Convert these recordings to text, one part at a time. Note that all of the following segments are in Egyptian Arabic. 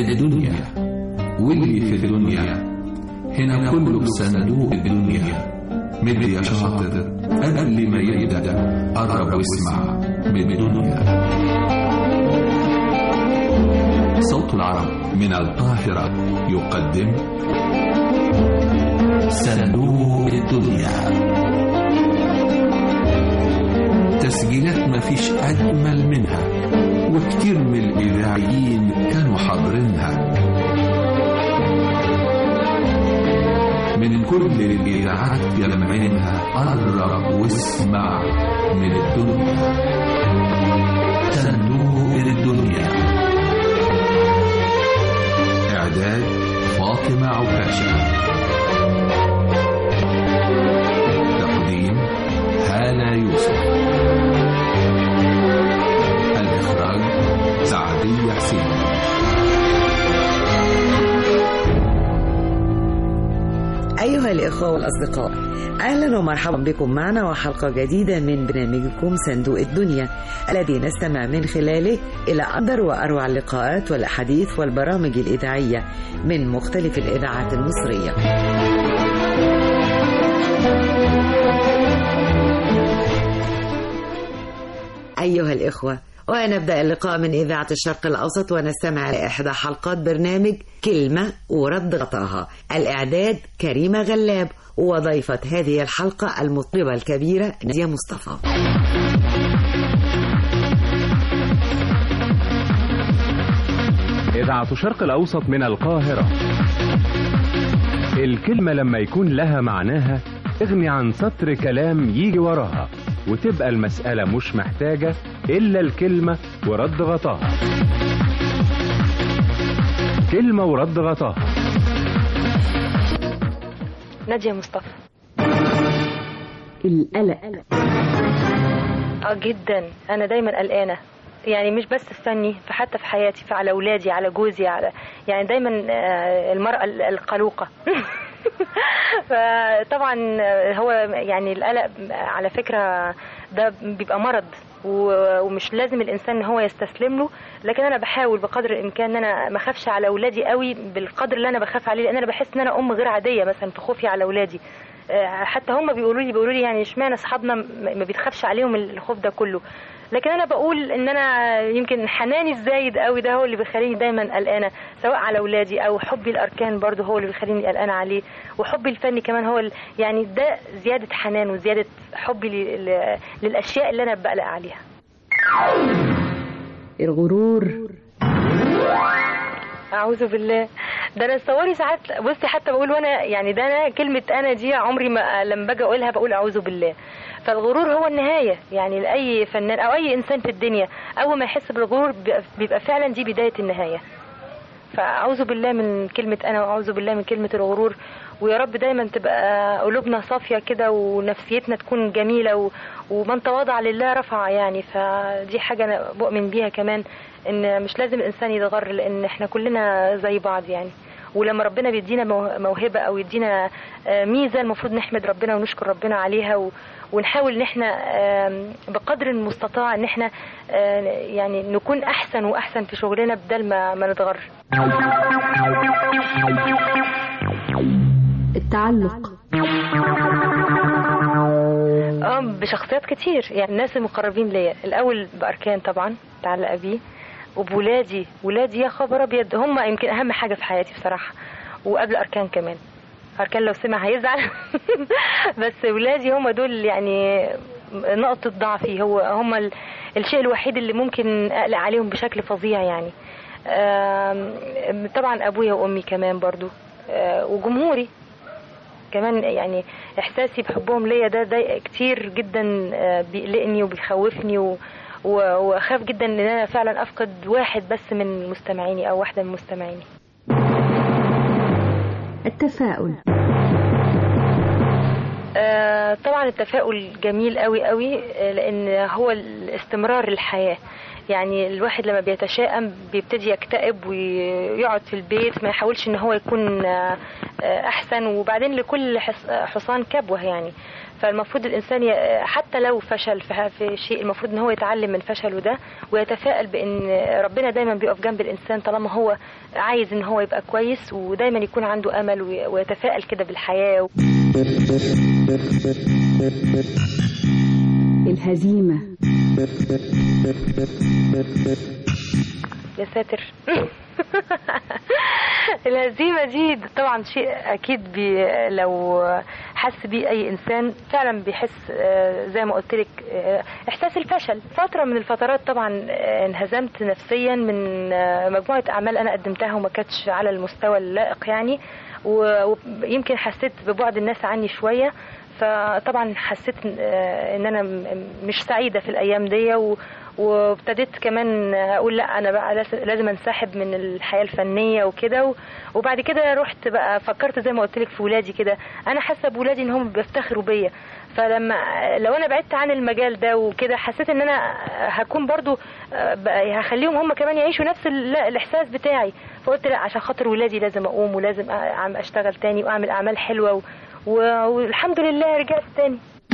الدنيا واللي في الدنيا هنا كله في صندوق الدنيا مد يا شاطر قبل ما يبدأ قرب واسمع من الدنيا صوت العرب من القاهرة يقدم صندوق الدنيا تسجيلات مفيش أجمل منها وكتير من الإذاعيين كانوا حاضرينها من كل الإذاعات يلمعينها قرب واسمع من الدنيا صندوق الدنيا إعداد فاطمة عكاشة تقديم هالة يوسف الإخراج سعدية حسين أيها الإخوة والأصدقاء أهلا ومرحبا بكم معنا وحلقة جديدة من برنامجكم صندوق الدنيا الذي نستمع من خلاله إلى أقدر وأروع اللقاءات والأحاديث والبرامج الإذاعية من مختلف الإذاعات المصرية أيها الإخوة ونبدأ اللقاء من إذاعة الشرق الأوسط ونستمع لإحدى حلقات برنامج كلمة ورد غطاها الإعداد كريمة غلاب وضيفة هذه الحلقة المطربة الكبيرة نادية مصطفى إذاعة شرق الأوسط من القاهرة الكلمة لما يكون لها معناها اغني عن سطر كلام يجي وراها وتبقى المسألة مش محتاجة إلا الكلمة ورد غطاها كلمة ورد غطاها نادية مصطفى القلق اه جدا انا دايما قلقانه يعني مش بس استني فحتى في حياتي فعلى اولادي على جوزي على يعني دايما آه، المراه ال- القلوقه فطبعا آه، هو يعني القلق على فكره ده بيبقى مرض و- ومش لازم الانسان ان هو يستسلم له لكن انا بحاول بقدر الامكان ان انا ما اخافش على اولادي قوي بالقدر اللي انا بخاف عليه لان انا بحس ان انا ام غير عاديه مثلا في خوفي على اولادي آه، حتى هم بيقولوا لي بيقولوا لي يعني اشمعنى اصحابنا م- ما بيتخافش عليهم الخوف ده كله لكن انا بقول ان انا يمكن حناني الزايد قوي ده هو اللي بيخليني دايما قلقانه سواء على اولادي او حبي الاركان برضه هو اللي بيخليني قلقانه عليه وحبي الفني كمان هو ال- يعني ده زياده حنان وزياده حبي ل- ل- للاشياء اللي انا بقلق عليها الغرور اعوذ بالله ده انا تصوري ساعات بصي حتى بقول وانا يعني ده انا كلمه انا دي عمري ما لما باجي اقولها بقول اعوذ بالله فالغرور هو النهايه يعني لاي فنان او اي انسان في الدنيا اول ما يحس بالغرور بيبقى- بيبقى فعلا دي بدايه النهايه فاعوذ بالله من كلمه انا واعوذ بالله من كلمه الغرور ويا رب دايما تبقى قلوبنا صافيه كده ونفسيتنا تكون جميله و... ومن تواضع لله رفع يعني فدي حاجه انا بؤمن بيها كمان ان مش لازم الانسان يتغر لان احنا كلنا زي بعض يعني ولما ربنا بيدينا مو- موهبه او يدينا آه، ميزه المفروض نحمد ربنا ونشكر ربنا عليها و... ونحاول ان احنا آم، بقدر المستطاع ان احنا آه، يعني نكون احسن واحسن في شغلنا بدل ما ما نتغر التعلق اه بشخصيات كتير يعني الناس المقربين ليا الاول باركان طبعا متعلقه بيه وبولادي ولادي يا خبر ابيض هم يمكن اهم حاجه في حياتي بصراحه وقبل اركان كمان اركان لو سمع هيزعل بس ولادي هم دول يعني نقطه ضعفي هو هم ال- الشيء الوحيد اللي ممكن اقلق عليهم بشكل فظيع يعني آم، طبعا ابويا وامي كمان برضو آه، وجمهوري كمان يعني احساسي بحبهم ليا ده ده كتير جدا آه، بيقلقني وبيخوفني و... و- واخاف جدا ان انا فعلا افقد واحد بس من مستمعيني او واحده من مستمعيني التفاؤل آه، طبعا التفاؤل جميل قوي قوي آه، لان هو الاستمرار الحياه يعني الواحد لما بيتشائم بيبتدي يكتئب ويقعد في البيت ما يحاولش ان هو يكون آه، آه، احسن وبعدين لكل حص- حصان كبوه يعني فالمفروض الانسان ي- حتى لو فشل في في شيء المفروض ان هو يتعلم من فشله ده ويتفائل بان ربنا دايما بيقف جنب الانسان طالما هو عايز ان هو يبقى كويس ودايما يكون عنده امل وي- ويتفائل كده بالحياه الهزيمة يا ساتر الهزيمة دي طبعا شيء أكيد بي لو حس بيه أي إنسان فعلا بيحس آه، زي ما قلت لك آه، إحساس الفشل فترة من الفترات طبعا آه، انهزمت نفسيا من آه، مجموعة أعمال أنا قدمتها وما كانتش على المستوى اللائق يعني و- ويمكن حسيت ببعد الناس عني شوية فطبعا حسيت آه، ان انا م- مش سعيده في الايام دي و- وابتديت كمان اقول لا انا بقى لاز- لازم انسحب من الحياه الفنيه وكده و- وبعد كده رحت بقى فكرت زي ما قلت لك في ولادي كده انا حاسه بولادي ان هم بيفتخروا بيا فلما لو انا بعدت عن المجال ده وكده حسيت ان انا هكون برضو آه، بقى هخليهم هم كمان يعيشوا نفس ال- الاحساس بتاعي فقلت لا عشان خاطر ولادي لازم اقوم ولازم أ- اشتغل تاني واعمل اعمال حلوه و... و- والحمد لله رجعت تاني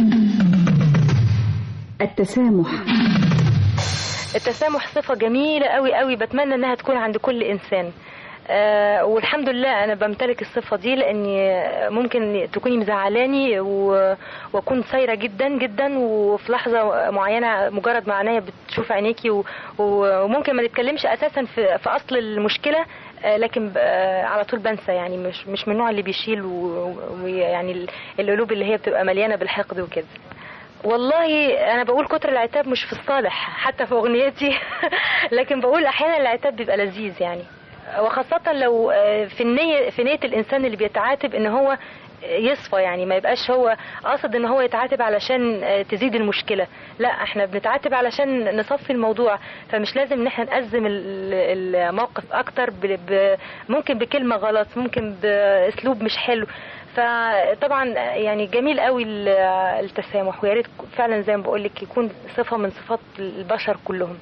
التسامح التسامح صفة جميلة قوي قوي بتمنى انها تكون عند كل انسان آه والحمد لله انا بمتلك الصفة دي لاني ممكن تكوني مزعلاني و- واكون سايرة جدا جدا وفي لحظة معينة مجرد ما عينيا بتشوف عينيكي و- و- وممكن ما نتكلمش اساسا في, في اصل المشكلة آه، لكن ب- آه، على طول بنسى يعني مش مش من النوع اللي بيشيل و- ويعني ال- القلوب اللي هي بتبقى مليانة بالحقد وكده والله انا بقول كتر العتاب مش في الصالح حتى في اغنيتي لكن بقول احيانا العتاب بيبقى لذيذ يعني وخاصة لو آه، في النية في نية الانسان اللي بيتعاتب ان هو يصفى يعني ما يبقاش هو قاصد ان هو يتعاتب علشان آه، تزيد المشكلة لا احنا بنتعاتب علشان نصفي الموضوع فمش لازم ان احنا نأزم ال- الموقف اكتر ب- ب- ممكن بكلمة غلط ممكن باسلوب مش حلو فطبعا يعني جميل قوي ال- التسامح ويا ريت فعلا زي ما بقول لك يكون صفه من صفات البشر كلهم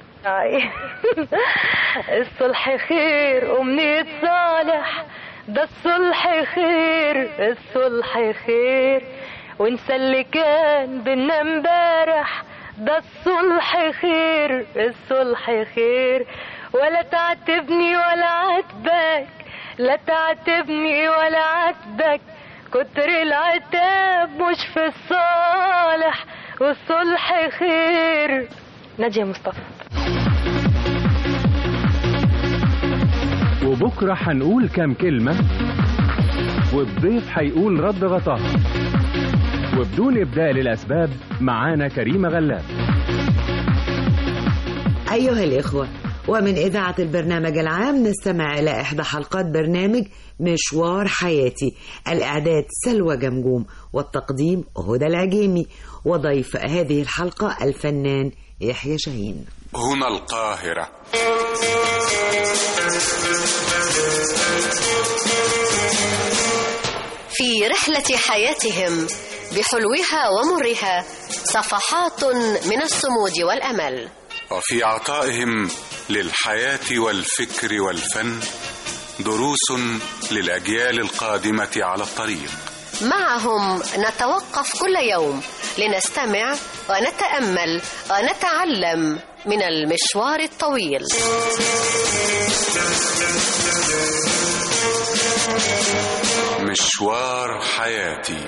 الصلح خير أمنية صالح ده الصلح خير الصلح خير وانسى اللي كان بينا امبارح ده الصلح خير الصلح خير ولا تعاتبني ولا عاتبك لا تعاتبني ولا عاتبك كتر العتاب مش في الصالح والصلح خير نادية مصطفى وبكرة هنقول كام كلمة والضيف هيقول رد غطاها وبدون إبداء للأسباب معانا كريمة غلاب أيها الإخوة ومن إذاعة البرنامج العام نستمع إلى إحدى حلقات برنامج مشوار حياتي الإعداد سلوى جمجوم والتقديم هدى العجيمي وضيف هذه الحلقة الفنان يحيى شاهين هنا القاهرة في رحلة حياتهم بحلوها ومرها صفحات من الصمود والأمل وفي عطائهم للحياة والفكر والفن دروس للأجيال القادمة على الطريق معهم نتوقف كل يوم لنستمع ونتأمل ونتعلم من المشوار الطويل مشوار حياتي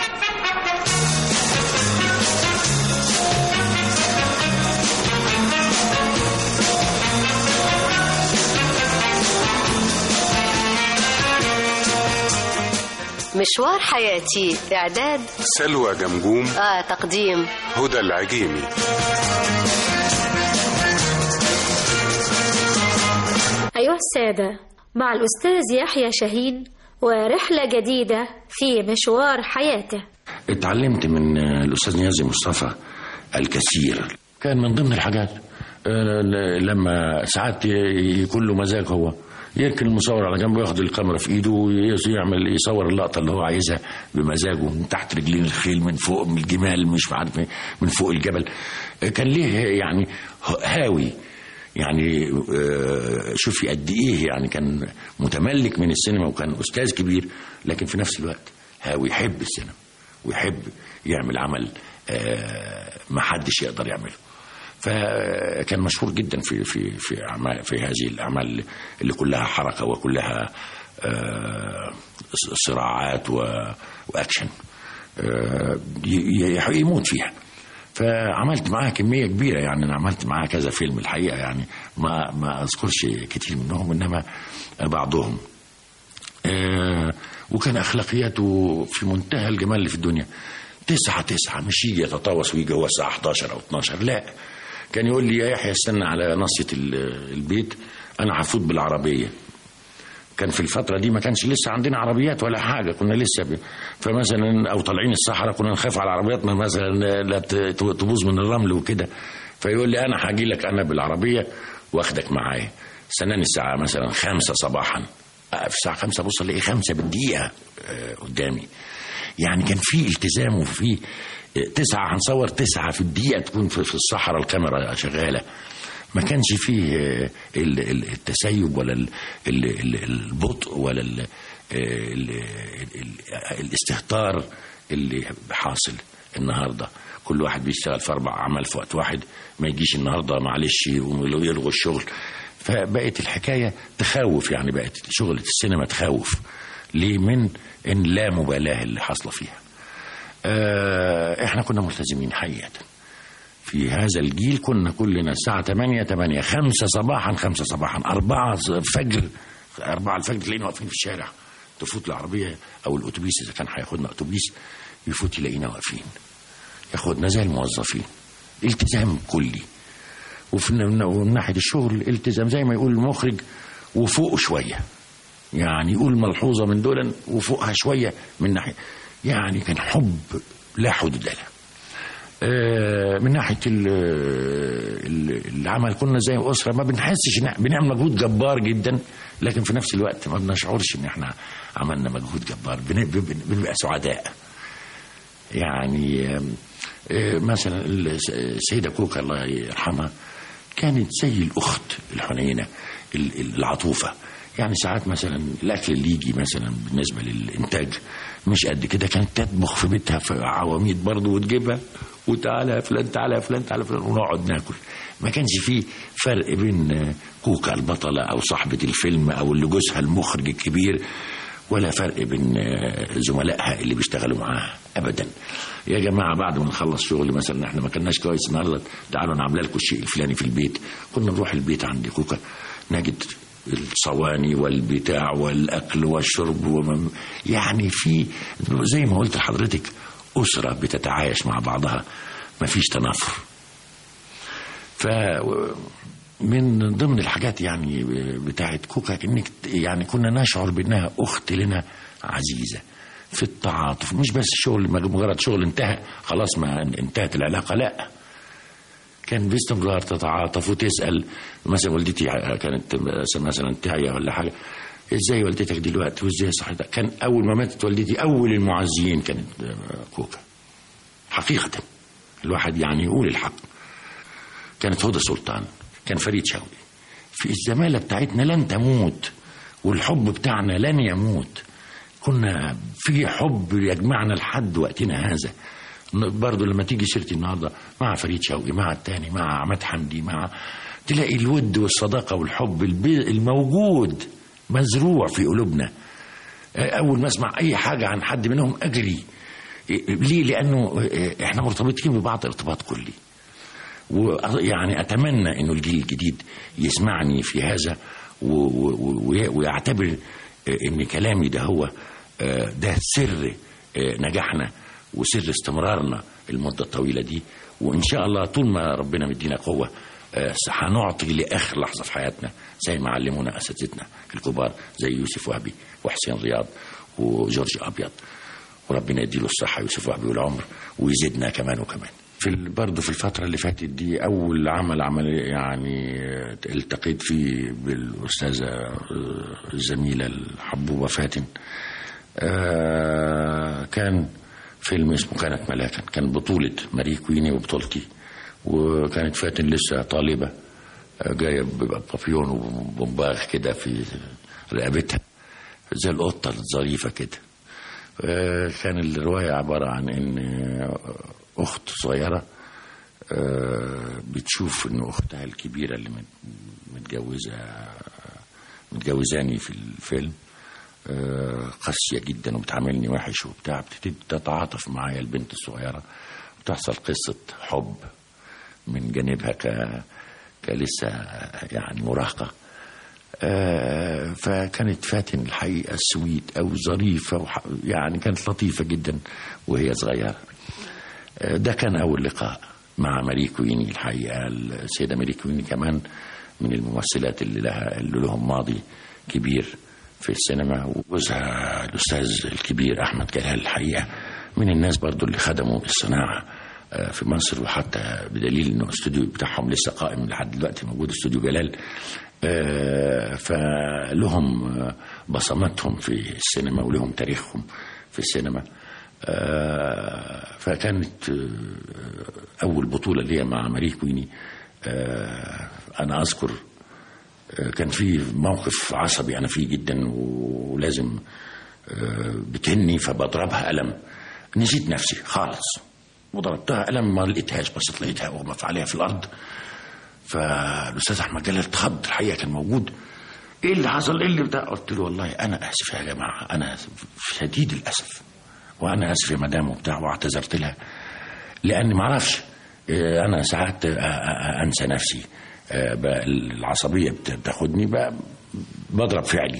مشوار حياتي إعداد سلوى جمجوم آه تقديم هدى العجيمي أيها السادة مع الأستاذ يحيى شاهين ورحلة جديدة في مشوار حياته اتعلمت من الأستاذ نيازي مصطفى الكثير كان من ضمن الحاجات آه، ل- لما ساعات ي- يكون له مزاج هو يركن المصور على جنبه ياخد الكاميرا في ايده ويعمل يصور اللقطه اللي هو عايزها بمزاجه من تحت رجلين الخيل من فوق من الجمال مش عارف إيه، من فوق الجبل آه، كان ليه يعني هاوي يعني آه، شوفي قد ايه يعني كان متملك من السينما وكان استاذ كبير لكن في نفس الوقت هاوي يحب السينما ويحب يعمل عمل آه، ما حدش يقدر يعمله فكان مشهور جدا في في في اعمال في هذه الاعمال اللي كلها حركه وكلها آه، صراعات و- واكشن آه، ي- ي- يموت فيها فعملت معاها كميه كبيره يعني انا عملت معاها كذا فيلم الحقيقه يعني ما ما اذكرش كتير منهم انما بعضهم آه، وكان اخلاقياته في منتهى الجمال اللي في الدنيا تسعة تسعة مش يجي يتطاوس ويجي هو الساعة 11 أو 12 لا كان يقول لي يا يحيى استنى على ناصية ال- البيت أنا هفوت بالعربية كان في الفترة دي ما كانش لسه عندنا عربيات ولا حاجة كنا لسه ب... فمثلا أو طالعين الصحراء كنا نخاف على عربياتنا مثلا لا ت- تبوظ من الرمل وكده فيقول لي أنا هاجي لك أنا بالعربية واخدك معايا استناني الساعة مثلا خمسة صباحا آه، في الساعة خمسة بص الاقي خمسة بالدقيقة آه، قدامي يعني كان في التزام وفي آه، تسعة هنصور تسعة في الدقيقة تكون في في الصحراء الكاميرا شغالة ما كانش فيه آه، ال- ال- التسيب ولا ال- ال- ال- البطء ولا ال- آه، ال- ال- الاستهتار اللي حاصل النهارده كل واحد بيشتغل في اربع اعمال في وقت واحد ما يجيش النهارده معلش يقوموا يلغوا الشغل فبقت الحكايه تخوف يعني بقت شغله السينما تخوف ليه من ان لا مبالاه اللي حاصله فيها آه، احنا كنا ملتزمين حقيقه في هذا الجيل كنا كلنا الساعة 8 8 5 صباحا 5 صباحا 4 الفجر 4 الفجر تلاقينا واقفين في الشارع تفوت العربية أو الأتوبيس إذا كان هياخدنا أتوبيس يفوت يلاقينا واقفين ياخدنا زي الموظفين التزام كلي وفي من ومن ناحية الشغل التزام زي ما يقول المخرج وفوق شوية يعني يقول ملحوظة من دول وفوقها شوية من ناحية يعني كان حب لا حدود له آه، من ناحيه ال- ال- العمل كنا زي اسره ما بنحسش ان إحنا بنعمل مجهود جبار جدا لكن في نفس الوقت ما بنشعرش ان احنا عملنا مجهود جبار بن- بن- بنبقى سعداء يعني آم، آه، مثلا الس- السيده كوكا الله يرحمها كانت زي الاخت الحنينه ال- ال- العطوفه يعني ساعات مثلا الاكل اللي يجي مثلا بالنسبه للانتاج مش قد كده كانت تطبخ في بيتها في عواميد برضه وتجيبها وتعالى يا فلان تعالى يا فلان تعالى يا فلان ونقعد ناكل ما كانش فيه فرق بين كوكا البطله او صاحبه الفيلم او اللي جوزها المخرج الكبير ولا فرق بين زملائها اللي بيشتغلوا معاها ابدا يا جماعه بعد ما نخلص شغل مثلا احنا ما كناش كويس النهارده تعالوا انا عامله لكم الشيء الفلاني في البيت كنا نروح البيت عند كوكا نجد الصواني والبتاع والاكل والشرب ومم يعني في زي ما قلت لحضرتك اسره بتتعايش مع بعضها ما فيش تنافر ف من ضمن الحاجات يعني بتاعت كوكا انك يعني كنا نشعر بانها اخت لنا عزيزه في التعاطف مش بس شغل مجرد شغل انتهى خلاص ما انتهت العلاقه لا كان باستمرار تتعاطف وتسال مثلا والدتي كانت مثلا تعيا ولا حاجه ازاي والدتك دلوقتي وازاي صحتك كان اول ما ماتت والدتي اول المعزيين كانت كوكا حقيقه الواحد يعني يقول الحق كانت هدى سلطان كان فريد شوقي في الزمالة بتاعتنا لن تموت والحب بتاعنا لن يموت كنا في حب يجمعنا لحد وقتنا هذا برضه لما تيجي سيرتي النهارده مع فريد شوقي مع التاني مع عماد حمدي مع تلاقي الود والصداقه والحب الموجود مزروع في قلوبنا اول ما اسمع اي حاجه عن حد منهم اجري ليه لانه احنا مرتبطين ببعض ارتباط كلي ويعني اتمنى انه الجيل الجديد يسمعني في هذا ويعتبر ان كلامي ده هو ده سر نجاحنا وسر استمرارنا المده الطويله دي وان شاء الله طول ما ربنا مدينا قوه هنعطي لاخر لحظه في حياتنا زي ما علمونا اساتذتنا الكبار زي يوسف وهبي وحسين رياض وجورج ابيض وربنا يديله الصحه يوسف وهبي والعمر ويزيدنا كمان وكمان في برضه في الفترة اللي فاتت دي أول عمل عمل يعني التقيت فيه بالأستاذة الزميلة الحبوبة فاتن كان فيلم اسمه كانت ملاكا كان بطولة ماري كويني وبطولتي وكانت فاتن لسه طالبة جاية بابيون وبومباغ كده في رقبتها زي القطة الظريفة كده آه، كان الرواية عبارة عن إن أخت صغيرة آه، بتشوف إن أختها الكبيرة اللي مت- متجوزة متجوزاني في الفيلم آه، قاسية جدا وبتعاملني وحش وبتاع بتبتدي تتعاطف معايا البنت الصغيرة وتحصل قصة حب من جانبها ك كلسه يعني مراهقة آه، فكانت فاتن الحقيقة سويت أو ظريفة وح- يعني كانت لطيفة جدا وهي صغيرة آه، ده كان أول لقاء مع ماري كويني الحقيقة السيدة ماري كويني كمان من الممثلات اللي لها اللي لهم ماضي كبير في السينما وجوزها الأستاذ الكبير أحمد جلال الحقيقة من الناس برضو اللي خدموا الصناعة آه، في مصر وحتى بدليل انه الاستوديو بتاعهم لسه قائم لحد دلوقتي موجود استوديو جلال آه، فلهم آه، بصماتهم في السينما ولهم تاريخهم في السينما آه، فكانت آه، اول بطوله ليا مع ماري كويني آه، انا اذكر آه، كان في موقف عصبي انا فيه جدا ولازم آه، بتهني فبضربها قلم نسيت نفسي خالص وضربتها قلم ما لقيتهاش بس لقيتها اغمى عليها في الارض فالاستاذ احمد جلال اتخض الحقيقه كان موجود ايه اللي حصل ايه اللي بتاع قلت له والله انا اسف يا جماعه انا شديد الاسف وانا اسف يا مدام وبتاع واعتذرت لها لاني ما اعرفش إيه، انا ساعات آه، آه، انسى نفسي آه، بقى العصبيه بت- بتاخدني بقى بضرب فعلي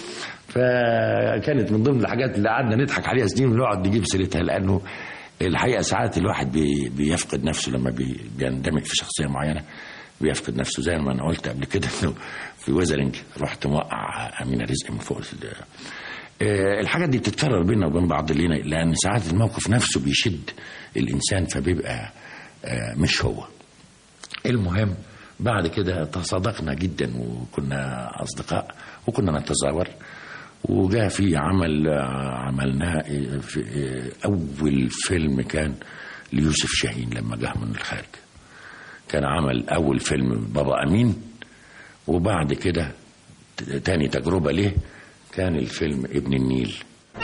فكانت من ضمن الحاجات اللي قعدنا نضحك عليها سنين ونقعد نجيب سيرتها لانه الحقيقه ساعات الواحد بي بيفقد نفسه لما بي بيندمج في شخصيه معينه بيفقد نفسه زي ما انا قلت قبل كده انه في وزرنج رحت موقع امينه رزق من فوق ال- آه، الحاجات دي بتتكرر بينا وبين بعض لينا لان ساعات الموقف نفسه بيشد الانسان فبيبقى آه، مش هو المهم بعد كده تصادقنا جدا وكنا اصدقاء وكنا نتزاور وجاء في عمل آه، عملناه آه، في آه، اول فيلم كان ليوسف شاهين لما جه من الخارج كان عمل اول فيلم بابا امين وبعد كده ت- تاني تجربه ليه كان الفيلم ابن النيل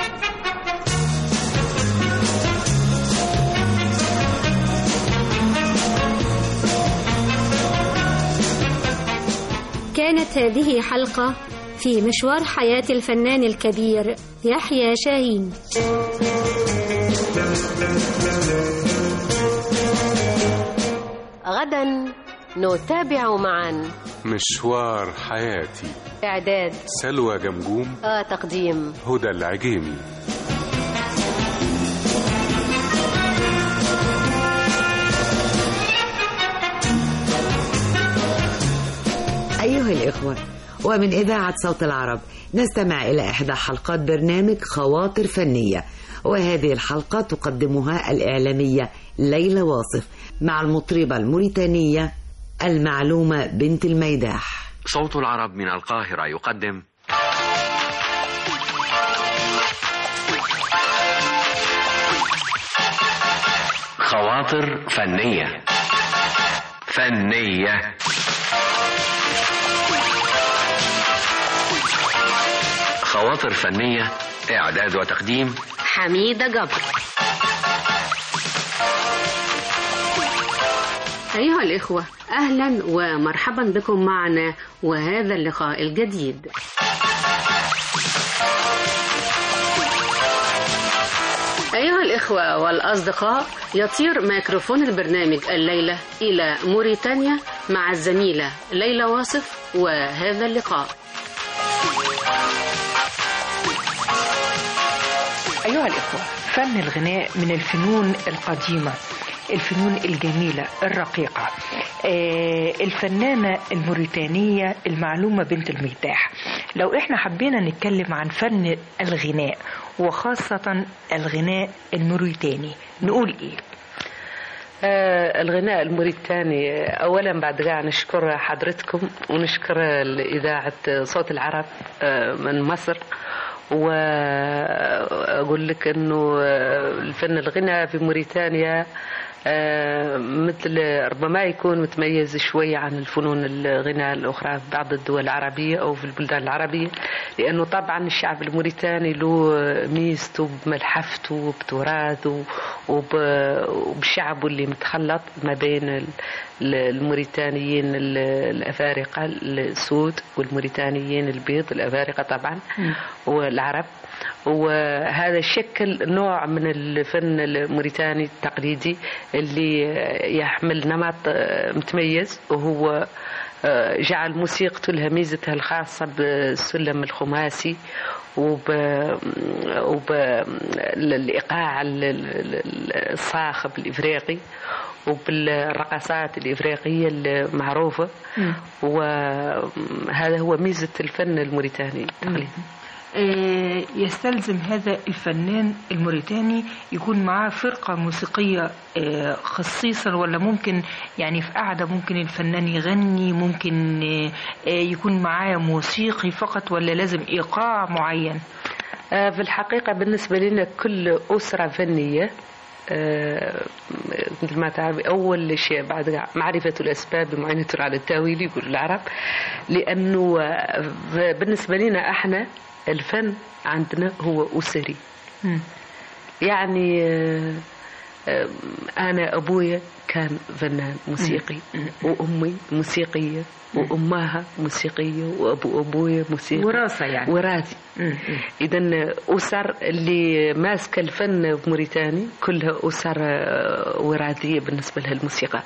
كانت هذه حلقة في مشوار حياة الفنان الكبير يحيى شاهين غدا نتابع معا مشوار حياتي إعداد سلوى جمجوم وتقديم هدى العجيمي أيها الإخوة ومن إذاعة صوت العرب نستمع إلى إحدى حلقات برنامج خواطر فنية وهذه الحلقة تقدمها الإعلامية ليلى واصف مع المطربة الموريتانية المعلومة بنت الميداح صوت العرب من القاهرة يقدم خواطر فنية فنية خواطر فنية إعداد وتقديم حميدة جبر أيها الإخوة أهلا ومرحبا بكم معنا وهذا اللقاء الجديد أيها الإخوة والأصدقاء يطير ميكروفون البرنامج الليلة إلى موريتانيا مع الزميلة ليلى واصف وهذا اللقاء أيها الإخوة فن الغناء من الفنون القديمة الفنون الجميلة الرقيقة آه، الفنانة الموريتانية المعلومة بنت الميداح لو احنا حبينا نتكلم عن فن الغناء وخاصة الغناء الموريتاني نقول ايه آه، الغناء الموريتاني اولا بعد قاع نشكر حضرتكم ونشكر اذاعه صوت العرب آه، من مصر واقول لك انه آه، الفن الغناء في موريتانيا آه، مثل ربما يكون متميز شوية عن الفنون الغناء الأخرى في بعض الدول العربية أو في البلدان العربية لأنه طبعا الشعب الموريتاني له ميزته بملحفته وبتراثه وب- وبشعبه اللي متخلط ما بين ال- ال- الموريتانيين ال- الأفارقة السود والموريتانيين البيض الأفارقة طبعا والعرب وهذا شكل نوع من الفن الموريتاني التقليدي اللي يحمل نمط متميز وهو جعل موسيقته لها ميزتها الخاصة بالسلم الخماسي وب وبالإيقاع الصاخب الإفريقي وبالرقصات الإفريقية المعروفة وهذا هو ميزة الفن الموريتاني التقليدي آه، يستلزم هذا الفنان الموريتاني يكون معاه فرقة موسيقية آه، خصيصا ولا ممكن يعني في قعدة ممكن الفنان يغني ممكن آه، آه، يكون معاه موسيقي فقط ولا لازم إيقاع معين آه، في الحقيقة بالنسبة لنا كل أسرة فنية آه، مثل ما تعرف أول شيء بعد معرفة الأسباب معينة على التاويل يقول العرب لأنه آه، بالنسبة لنا احنا الفن عندنا هو أسري يعني آه، آه، أنا أبويا كان فنان موسيقي وأمي موسيقية وأمها موسيقية وأبو أبويا موسيقي وراثة يعني. وراثي إذا أسر اللي ماسكة الفن في موريتاني كلها أسر آه، وراثية بالنسبة لها الموسيقى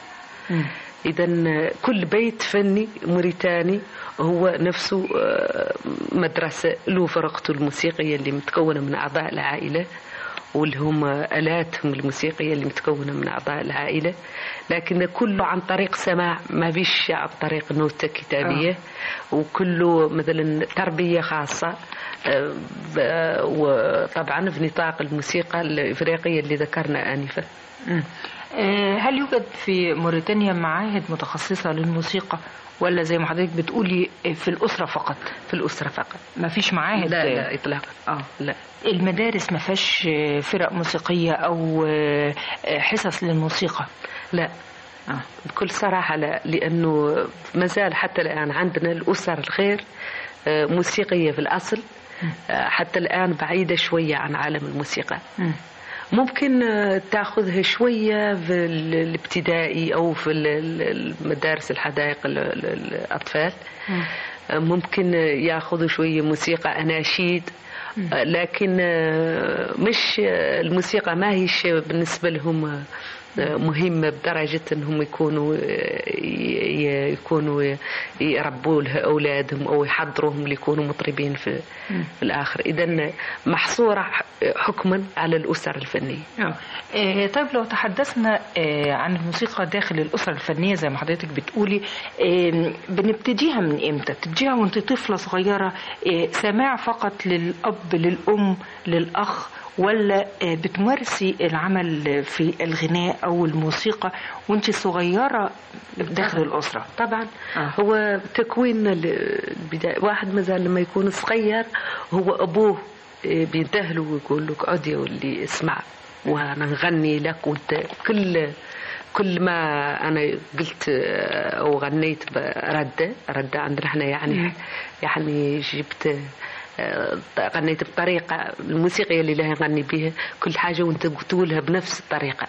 إذا كل بيت فني موريتاني هو نفسه آه، مدرسة له فرقته الموسيقية اللي متكونة من أعضاء العائلة واللي هم آلاتهم الموسيقية اللي متكونة من أعضاء العائلة لكن كله عن طريق سماع ما فيش عن طريق نوتة كتابية وكله مثلا تربية خاصة آه، ب- وطبعا في نطاق الموسيقى الإفريقية اللي ذكرنا آنفا مم. آه، هل يوجد في موريتانيا معاهد متخصصة للموسيقى ولا زي ما حضرتك بتقولي آه، في الأسرة فقط في الأسرة فقط ما فيش معاهد لا لا إطلاقا اه لا المدارس ما فيهاش آه، فرق موسيقية أو آه، آه، حصص للموسيقى لا آه. بكل صراحة لا لأنه ما زال حتى الآن عندنا الأسر الغير آه، موسيقية في الأصل آه، حتى الآن بعيدة شوية عن عالم الموسيقى مم. ممكن آه، تاخذها شوية في ال- الابتدائي أو في ال- ال- المدارس الحدائق ال- ال- الأطفال آه، ممكن ياخذوا شوية موسيقى أناشيد آه، لكن آه، مش آه، الموسيقى ما هيش بالنسبة لهم آه، آه، مهمة بدرجة أنهم يكونوا آه، ي- ي- يكونوا ي- يربوا لها أولادهم أو يحضروهم ليكونوا مطربين في, في الآخر إذا محصورة ح- حكما على الأسر الفنية آه. آه، طيب لو تحدثنا آه، عن الموسيقى داخل الأسرة الفنية زي ما حضرتك بتقولي آه، بنبتديها من إمتى؟ بتبتديها وأنت طفلة صغيرة آه، سماع فقط للأب للأم للأخ ولا آه، بتمارسي العمل في الغناء أو الموسيقى وأنت صغيرة داخل الأسرة؟ طبعا آه. هو تكوين ال- البداية واحد مثلا لما يكون صغير هو أبوه إيه، بينتهله ويقول لك اقعد يا ولدي اسمع وانا نغني لك وانت كل كل ما انا قلت آه، او غنيت رده رده عندنا احنا يعني يعني جبت آه، غنيت بطريقة الموسيقية اللي لها يغني بها كل حاجة وانت تقولها بنفس الطريقة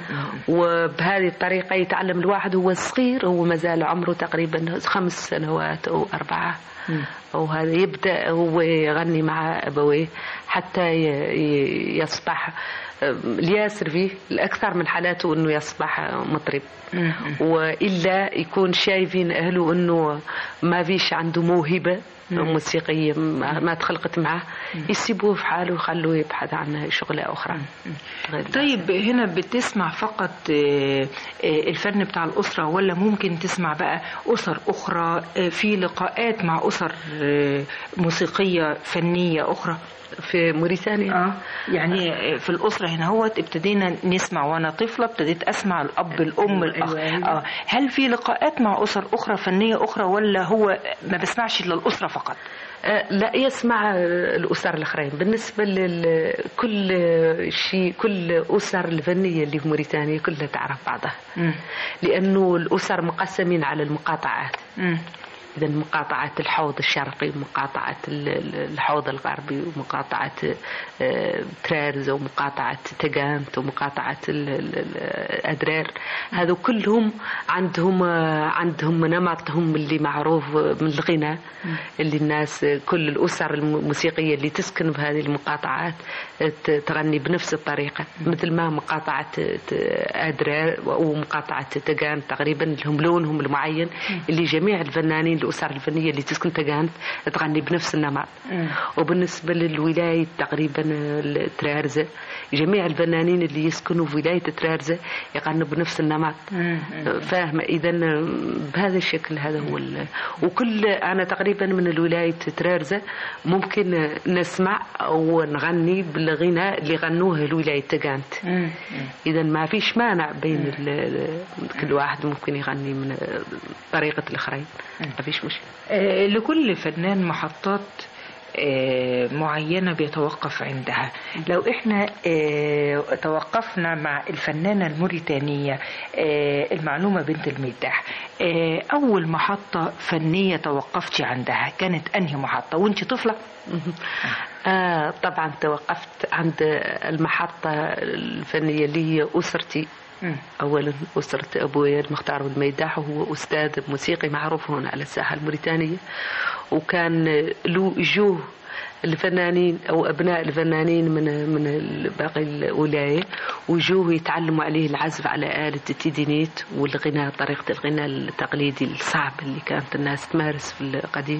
وبهذه الطريقة يتعلم الواحد هو صغير هو مازال عمره تقريبا خمس سنوات أو أربعة أو هذا يبدأ هو يغني مع أبويه حتى ي- ي- يصبح الياسر فيه الأكثر من حالاته أنه يصبح مطرب وإلا يكون شايفين أهله أنه ما فيش عنده موهبة موسيقية ما ما تخلقت معه يسيبوه في حاله ويخلوه يبحث عن شغلة أخرى طيب هنا بتسمع فقط آه، آه، الفن بتاع الأسرة ولا ممكن تسمع بقى أسر أخرى آه، في لقاءات مع أسر آه، موسيقية فنية أخرى في موريتانيا آه يعني آه، في الأسرة هنا هو ابتدينا نسمع وانا طفله ابتديت اسمع الاب الام الاخ اه هل في لقاءات مع اسر اخرى فنيه اخرى ولا هو ما بسمعش الا الاسره فقط آه، لا يسمع آه، الأسر الآخرين بالنسبة لكل شيء كل أسر الفنية اللي في موريتانيا كلها تعرف بعضها لأنه الأسر مقسمين على المقاطعات إذا مقاطعة الحوض الشرقي ومقاطعة ال- ال- الحوض الغربي ومقاطعة آه، ترارز ومقاطعة تجانت ومقاطعة ال- ال- ال- أدرار هذو كلهم عندهم آه، عندهم نمطهم اللي معروف من الغناء اللي الناس كل الأسر الموسيقية اللي تسكن بهذه المقاطعات ت- تغني بنفس الطريقة مثل ما مقاطعة ت- أدرار ومقاطعة تجان تقريبا لهم لونهم المعين اللي جميع الفنانين الأسر الفنية اللي تسكن تجان تغني بنفس النمط وبالنسبة للولاية تقريبا الترارزة جميع الفنانين اللي يسكنوا في ولاية ترارزة يغنوا بنفس النمط فاهمة إذا بهذا الشكل هذا هو ال- وكل أنا تقريبا من الولاية ترارزة ممكن نسمع أو نغني بالغناء اللي غنوه الولاية تجانت إذا ما فيش مانع بين ال- ال- كل واحد ممكن يغني من طريقة الآخرين ما فيش مشكلة آه، لكل فنان محطات آه، معينة بيتوقف عندها لو احنا آه، توقفنا مع الفنانة الموريتانية آه، المعلومة بنت الميداح آه، أول محطة فنية توقفتي عندها كانت أنهي محطة وانت طفلة؟ آه طبعا توقفت عند المحطة الفنية اللي هي أسرتي أولا أسرة أبويا المختار والميداح وهو أستاذ موسيقي معروف هنا على الساحة الموريتانية وكان له جوه الفنانين او ابناء الفنانين من من باقي الولايه وجوه يتعلموا عليه العزف على آلة التيدينيت والغناء طريقة الغناء التقليدي الصعب اللي كانت الناس تمارس في القديم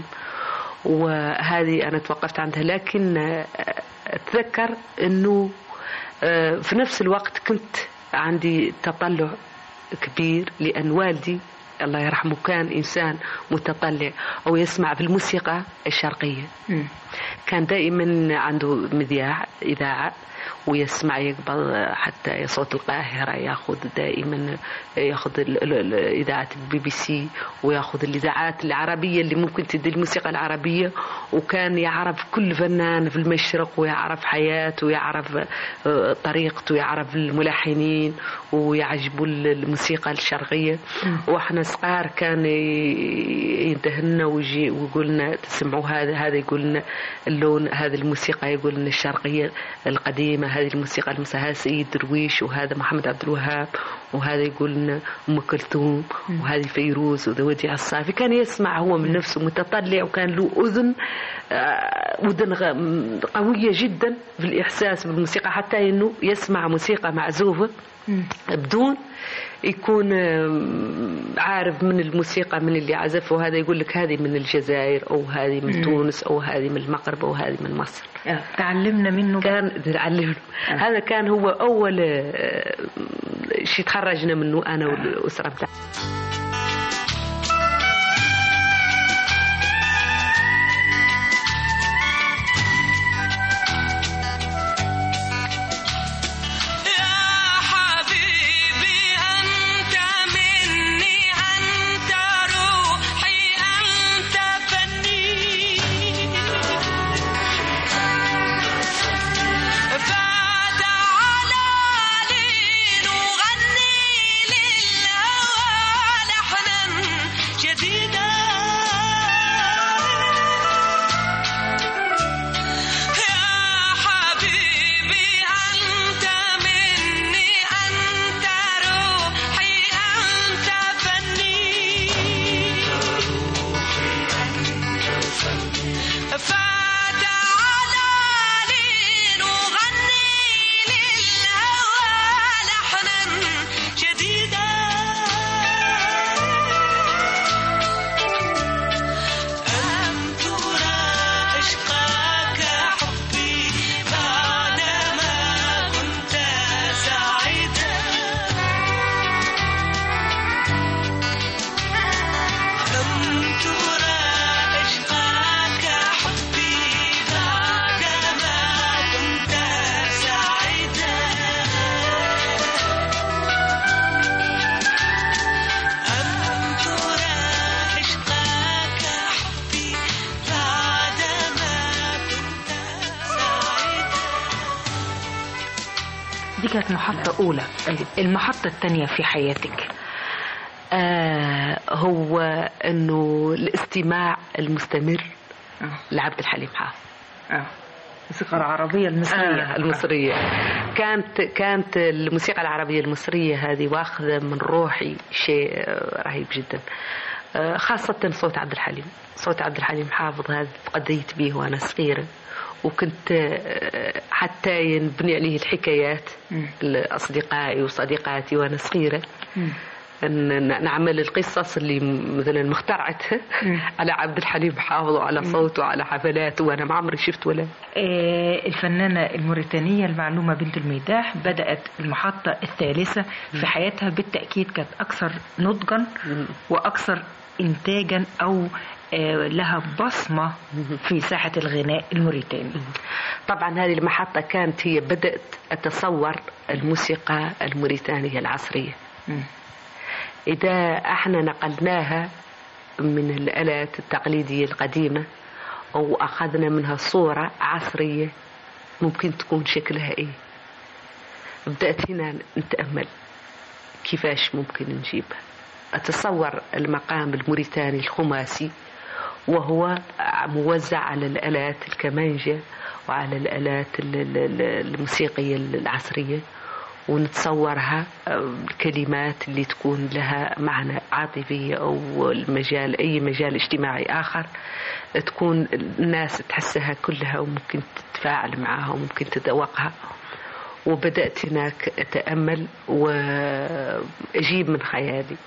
وهذه أنا توقفت عندها لكن أتذكر أنه في نفس الوقت كنت عندي تطلع كبير لأن والدي الله يرحمه كان إنسان متطلع أو يسمع في الموسيقى الشرقية كان دائما عنده مذياع إذاعة ويسمع يقبل حتى صوت القاهرة ياخذ دائما ياخذ ال- ال- ال- إذاعة البي بي سي وياخذ الإذاعات العربية اللي ممكن تدي الموسيقى العربية وكان يعرف كل فنان في المشرق ويعرف حياته ويعرف آه، طريقته ويعرف الملحنين ويعجبوا الموسيقى الشرقية واحنا صغار كان ي- يندهلنا ويجي ويقولنا تسمعوا هذا هذا يقولنا اللون هذه الموسيقى يقولنا الشرقية القديمة هذه الموسيقى المسها سيد درويش وهذا محمد عبد الوهاب وهذا يقولنا أم كلثوم وهذه فيروز وذواتي الصافي كان يسمع هو من نفسه متطلع وكان له أذن آه، أذن غ- قوية جدا في الإحساس بالموسيقى حتى إنه يسمع موسيقى معزوفة بدون يكون آم، عارف من الموسيقى من اللي عزف وهذا يقول لك هذه من الجزائر او هذه من مم. تونس او هذه من المغرب او هذه من مصر تعلمنا منه كان تعلمنا هذا كان هو اول آه، شيء تخرجنا منه انا والاسره بتاعتي حبيبي أنت مني أنت روحي أنت فني فتعالى لي نغني للهوى دي كانت محطة أولى المحطة الثانية في حياتك آه هو انه الاستماع المستمر لعبد الحليم حافظ اه الموسيقى العربية المصرية آه المصرية كانت كانت الموسيقى العربية المصرية هذه واخذة من روحي شيء آه، رهيب جدا آه، خاصة صوت عبد الحليم صوت عبد الحليم حافظ هذا قضيت به وأنا صغيرة وكنت آه، حتى ينبني عليه الحكايات لأصدقائي وصديقاتي وأنا صغيرة ان نعمل القصص اللي مثلا مخترعتها على عبد الحليم حافظ وعلى صوته وعلى حفلاته وانا ما عمري شفت ولا آه، الفنانة الموريتانية المعلومة بنت الميداح بدأت المحطة الثالثة في حياتها بالتأكيد كانت أكثر نضجا وأكثر إنتاجا أو آه، لها بصمة في ساحة الغناء الموريتاني طبعا هذه المحطة كانت هي بدأت أتصور الموسيقى الموريتانية العصرية إذا احنا نقلناها من الآلات التقليدية القديمة أو أخذنا منها صورة عصرية ممكن تكون شكلها إيه بدأت هنا نتأمل كيفاش ممكن نجيبها أتصور المقام الموريتاني الخماسي وهو موزع على الآلات الكمانجة وعلى الآلات ال- ال- ال- الموسيقية العصرية ونتصورها آه، الكلمات اللي تكون لها معنى عاطفي أو المجال أي مجال اجتماعي آخر تكون الناس تحسها كلها وممكن تتفاعل معها وممكن تذوقها وبدأت هناك أتأمل وأجيب من خيالي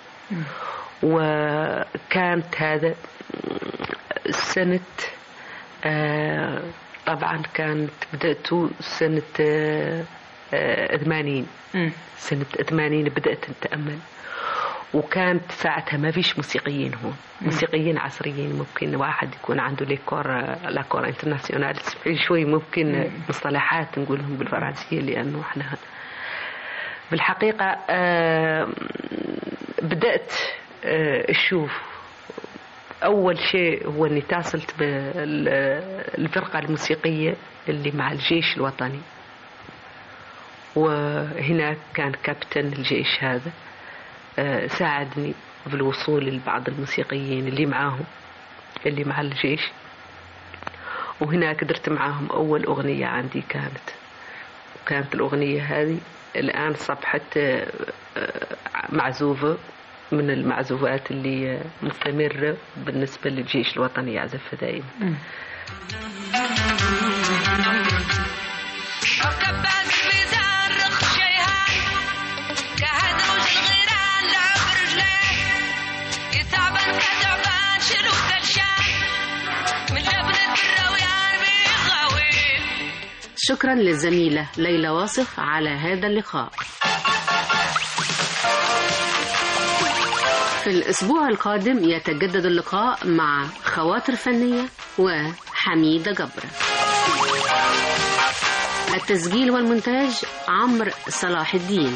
وكانت هذا سنة آه، طبعا كانت بدأت سنة آه، آه، 80 سنة 80 بدأت أتأمل وكانت ساعتها ما فيش موسيقيين هون موسيقيين عصريين ممكن واحد يكون عنده ليكور لاكور انترناسيونال شوي ممكن مصطلحات نقولهم بالفرنسية لأنه احنا بالحقيقة آه، بدأت آه، أشوف أول شيء هو أني اتصلت بالفرقة الموسيقية اللي مع الجيش الوطني وهناك كان كابتن الجيش هذا آه، ساعدني في الوصول لبعض الموسيقيين اللي معاهم اللي مع الجيش وهناك درت معاهم أول أغنية عندي كانت وكانت الأغنية هذه الآن صبحت آه، آه، معزوفة من المعزوفات اللي آه، مستمرة بالنسبة للجيش الوطني يعزفها دائما وكباس بيزرخ شيها كهدروج الغيران لعب رجليه يتعبان كتعبان شنو كلشان من جبل الراويان بيغاوي شكرا للزميلة ليلى واصف على هذا اللقاء في الأسبوع القادم يتجدد اللقاء مع خواطر فنية وحميدة جبر التسجيل والمونتاج عمرو صلاح الدين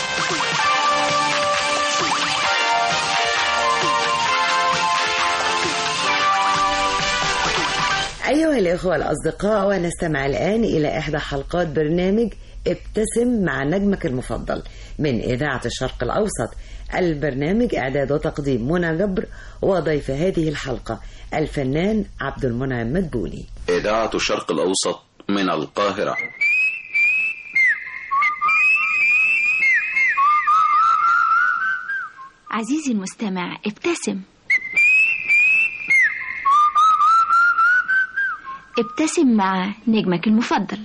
أيها الإخوة الأصدقاء ونستمع الآن إلى إحدى حلقات برنامج ابتسم مع نجمك المفضل من إذاعة الشرق الأوسط البرنامج إعداد وتقديم منى جبر وضيف هذه الحلقة الفنان عبد المنعم مدبولي إذاعة الشرق الأوسط من القاهرة عزيزي المستمع ابتسم ابتسم مع نجمك المفضل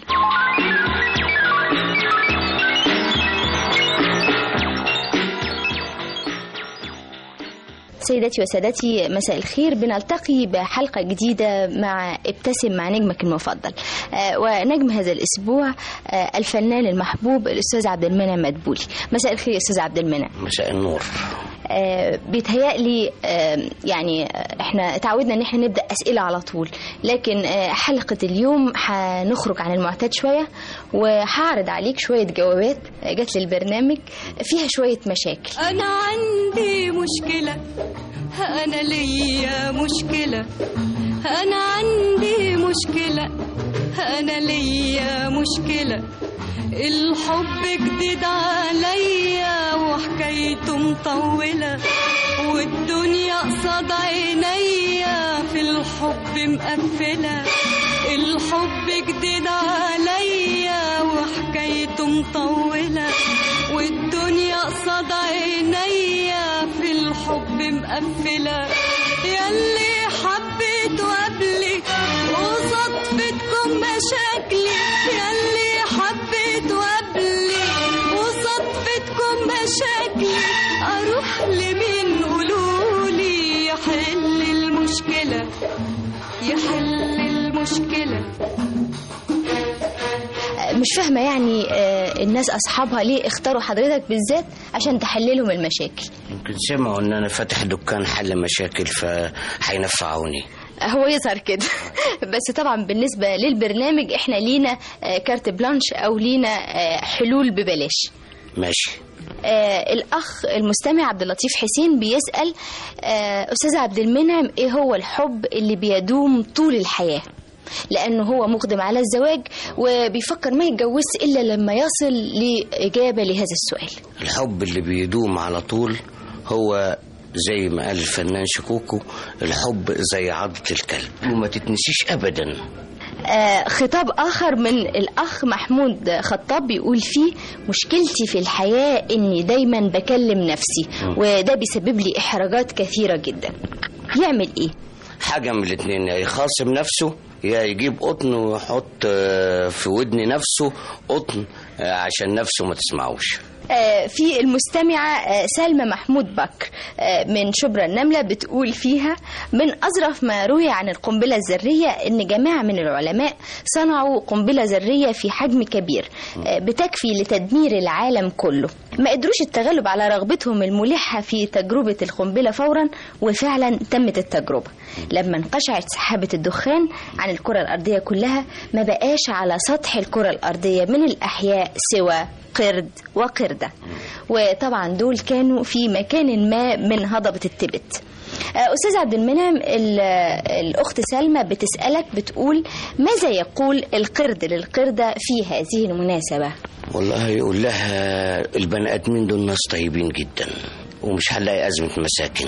سيداتي وسادتي مساء الخير بنلتقي بحلقة جديدة مع ابتسم مع نجمك المفضل آه، ونجم هذا الأسبوع آه، الفنان المحبوب الأستاذ عبد المنعم مدبولي مساء الخير يا أستاذ عبد المنعم مساء النور آه، بيتهيألي آه، يعني آه، احنا اتعودنا ان احنا نبدأ أسئلة على طول لكن آه، حلقة اليوم هنخرج عن المعتاد شوية وهعرض عليك شوية جوابات آه، جات للبرنامج فيها شوية مشاكل أنا عندي مشكلة أنا ليا مشكلة أنا عندي مشكلة أنا ليا مشكلة الحب جديد عليا وحكايته مطولة والدنيا قصاد عينيا في الحب مقفلة الحب جديد عليا وحكايته مطولة والدنيا قصاد عينيا في الحب مقفلة ياللي حبيت قبلي وصدفتكم مشاكلي ياللي حبيت قبلي وصدفتكم مشاكلي اروح لمين قولولي يحل المشكلة يحل المشكلة مش فاهمة يعني آه، الناس أصحابها ليه اختاروا حضرتك بالذات عشان تحللهم المشاكل يمكن سمعوا ان انا فاتح دكان حل مشاكل فهينفعوني هو يظهر كده بس طبعا بالنسبة للبرنامج احنا لينا آه، كارت بلانش أو لينا آه، حلول ببلاش ماشي آه الأخ المستمع عبد اللطيف حسين بيسأل آه أستاذ عبد المنعم إيه هو الحب اللي بيدوم طول الحياة لأنه هو مقدم على الزواج وبيفكر ما يتجوزش إلا لما يصل لإجابة لهذا السؤال الحب اللي بيدوم على طول هو زي ما قال الفنان شكوكو الحب زي عضة الكلب وما تتنسيش ابدا آه خطاب آخر من الأخ محمود خطاب بيقول فيه مشكلتي في الحياة إني دايما بكلم نفسي وده بيسبب لي إحراجات كثيرة جدا يعمل إيه؟ حاجة من الاتنين يا يخاصم نفسه يا يجيب قطن ويحط آه، في ودن نفسه قطن آه، عشان نفسه ما تسمعوش آه، في المستمعة آه، سلمى محمود بكر آه، من شبرا النملة بتقول فيها من أظرف ما روي عن القنبلة الذرية أن جماعة من العلماء صنعوا قنبلة ذرية في حجم كبير آه، بتكفي لتدمير العالم كله ما قدروش التغلب على رغبتهم الملحة في تجربة القنبلة فورا وفعلا تمت التجربة لما انقشعت سحابة الدخان عن الكرة الأرضية كلها ما بقاش على سطح الكرة الأرضية من الأحياء سوى قرد وقردة وطبعا دول كانوا في مكان ما من هضبة التبت آه، أستاذ عبد المنعم ال- الأخت سلمى بتسألك بتقول ماذا يقول القرد للقردة في هذه المناسبة والله يقول لها البني ادمين دول ناس طيبين جدا ومش هنلاقي ازمه مساكن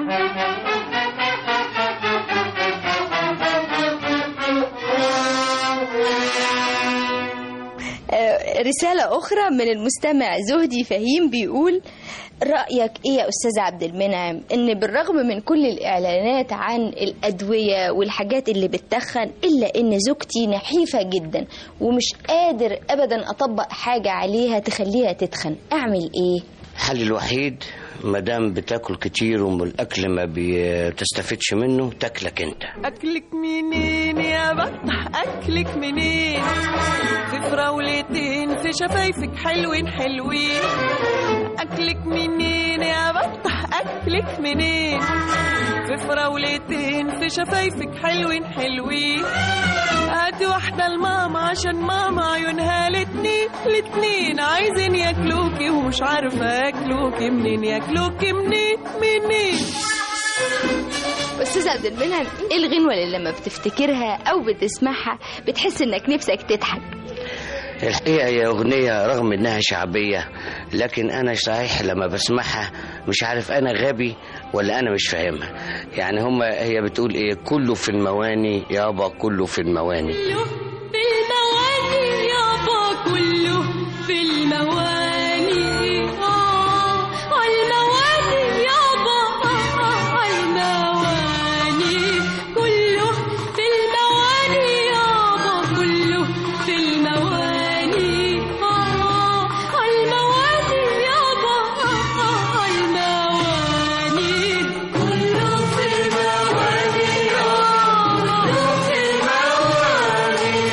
آه، رسالة أخرى من المستمع زهدي فهيم بيقول رأيك إيه يا أستاذ عبد المنعم إن بالرغم من كل الإعلانات عن الأدوية والحاجات اللي بتتخن إلا إن زوجتي نحيفة جدا ومش قادر أبدا أطبق حاجة عليها تخليها تتخن أعمل إيه؟ الحل الوحيد ما دام بتاكل كتير والاكل ما بتستفدش منه تاكلك انت أكلك منين يا بطح أكلك منين في فراولتين في شفايفك حلوين حلوين أكلك منين يا بطح أكلك منين في فراولتين في شفايفك حلوين حلوين هاتي واحدة لماما عشان ماما عيونها الاتنين الاتنين عايزين ياكلوكي ومش عارفة ياكلوكي منين ياكلوكي منين منين أستاذ عبد المنعم إيه الغنوة اللي لما بتفتكرها أو بتسمعها بتحس إنك نفسك تضحك الحقيقة هي أغنية رغم إنها شعبية لكن أنا صحيح لما بسمعها مش عارف أنا غبي ولا أنا مش فاهمها يعني هما هي بتقول إيه كله في المواني يابا كله في المواني في المواني يابا كله في المواني آه المواني يابا آه المواني كله في المواني يابا كله في المواني آه المواني يابا آه المواني كله في المواني آه كله في المواني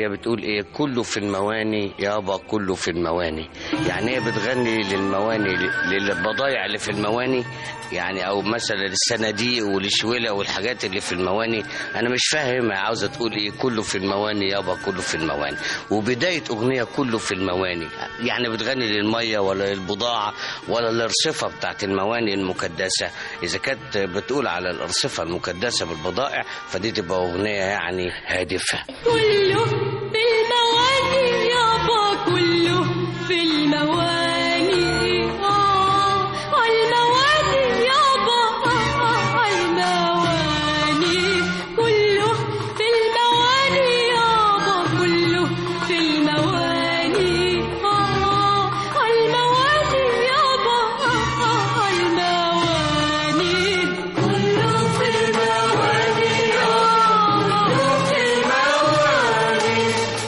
بتقول ايه كله في المواني يابا كله في المواني يعني هي بتغني للمواني للبضايع اللي في المواني يعني او مثلا الصناديق والشويلة والحاجات اللي في المواني انا مش فاهم عاوزه تقول ايه كله في المواني يابا كله في المواني وبدايه اغنيه كله في المواني يعني بتغني للميه ولا للبضاعه ولا للارصفه بتاعت المواني المكدسه اذا كانت بتقول على الارصفه المكدسه بالبضائع فدي تبقى اغنيه يعني هادفه كله في المواني يابا كله في المواني آه المواني يابا آه المواني كله في المواني يابا كله في المواني آه المواني يابا آه المواني كله في المواني يابا في المواني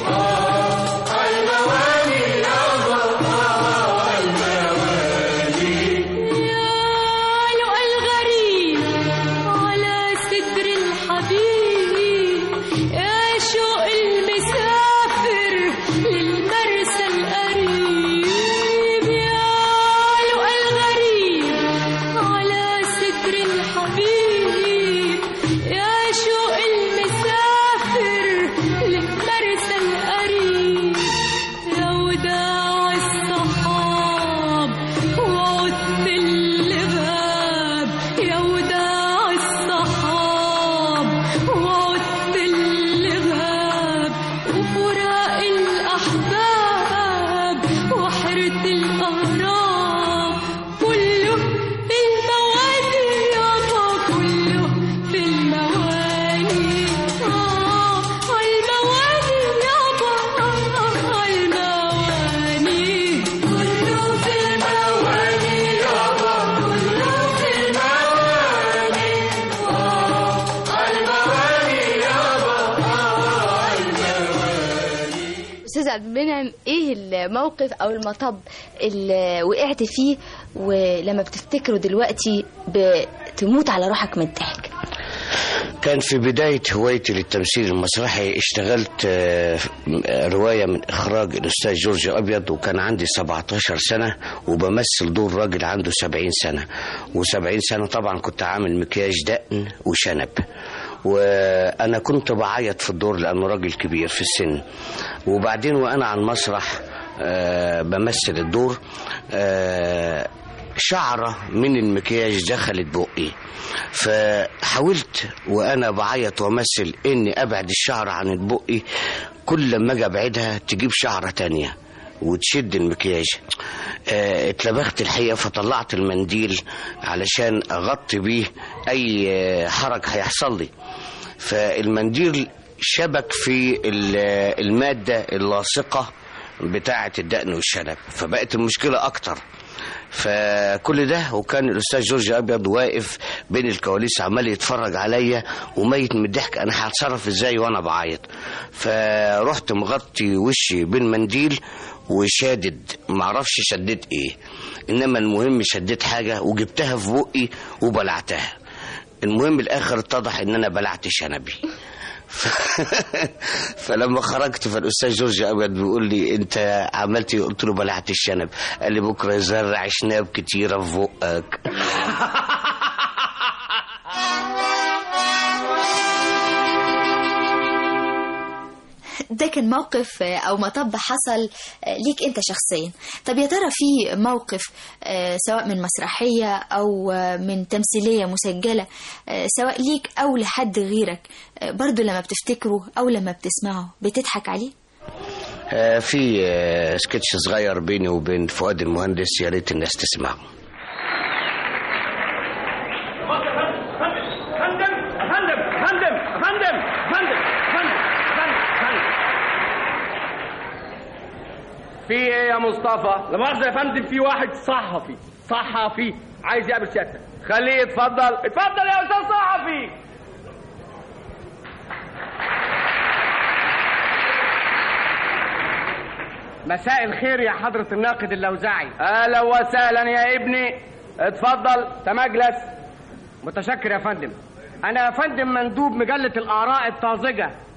يا الغريب على صدر الحبيب يا شوق المسافر للمرسى القريب يا الغريب على صدر الحبيب يا شوق المسافر للمرسى القريب يا وداع الصحاب وعدت الغاب يا وداع الصحاب وعدت الغاب وفراق الأحباب وحرة الأغراب كله في المواني يابا كله في المواني آه المواني يابا آه المواني كله في المواني يابا كله في المواني آه المواني يابا آه المواني استاذ عبد المنعم ايه الموقف او المطب اللي وقعت فيه ولما بتفتكره دلوقتي بتموت على روحك من الضحك كان في بداية هوايتي للتمثيل المسرحي اشتغلت آه، رواية من إخراج الأستاذ جورج أبيض وكان عندي 17 سنة وبمثل دور راجل عنده 70 سنة و70 سنة طبعا كنت عامل مكياج دقن وشنب وأنا كنت بعيط في الدور لأنه راجل كبير في السن وبعدين وأنا على المسرح آه، بمثل الدور آه، شعرة من المكياج دخلت بقي فحاولت وانا بعيط وامثل اني ابعد الشعر عن بقي كل ما اجي ابعدها تجيب شعرة تانية وتشد المكياج آه، اتلبخت الحقيقة فطلعت المنديل علشان اغطي بيه اي آه، حرج هيحصل لي فالمنديل شبك في ال- المادة اللاصقة بتاعة الدقن والشنب فبقت المشكلة أكتر فكل ده وكان الأستاذ جورج أبيض واقف بين الكواليس عمال يتفرج عليا وميت من الضحك أنا هتصرف إزاي وأنا بعيط فرحت مغطي وشي بالمنديل وشادد معرفش شديت إيه إنما المهم شديت حاجة وجبتها في بقي وبلعتها المهم الآخر اتضح إن أنا بلعت شنبي ف... فلما خرجت فالاستاذ جورج ابيض بيقول لي انت عملت ايه قلت له بلعت الشنب قال لي بكره يزرع شناب كتيره في بقك ده كان موقف آه، او مطب حصل آه، ليك انت شخصيا طب يا ترى في موقف آه، سواء من مسرحية او آه، من تمثيلية مسجلة آه، سواء ليك او لحد غيرك آه، برضو لما بتفتكره او لما بتسمعه بتضحك عليه آه، في آه، سكتش صغير بيني وبين فؤاد المهندس يا ريت الناس تسمعه فندم فندم فندم فندم فندم فندم فندم فندم في ايه يا مصطفى؟ لا مؤاخذة يا فندم في واحد صحفي صحفي عايز يقابل سيادتك خليه يتفضل اتفضل يا استاذ صحفي مساء الخير يا حضرة الناقد اللوزعي اهلا وسهلا يا ابني اتفضل تمجلس متشكر يا فندم انا يا فندم مندوب مجلة الاراء الطازجة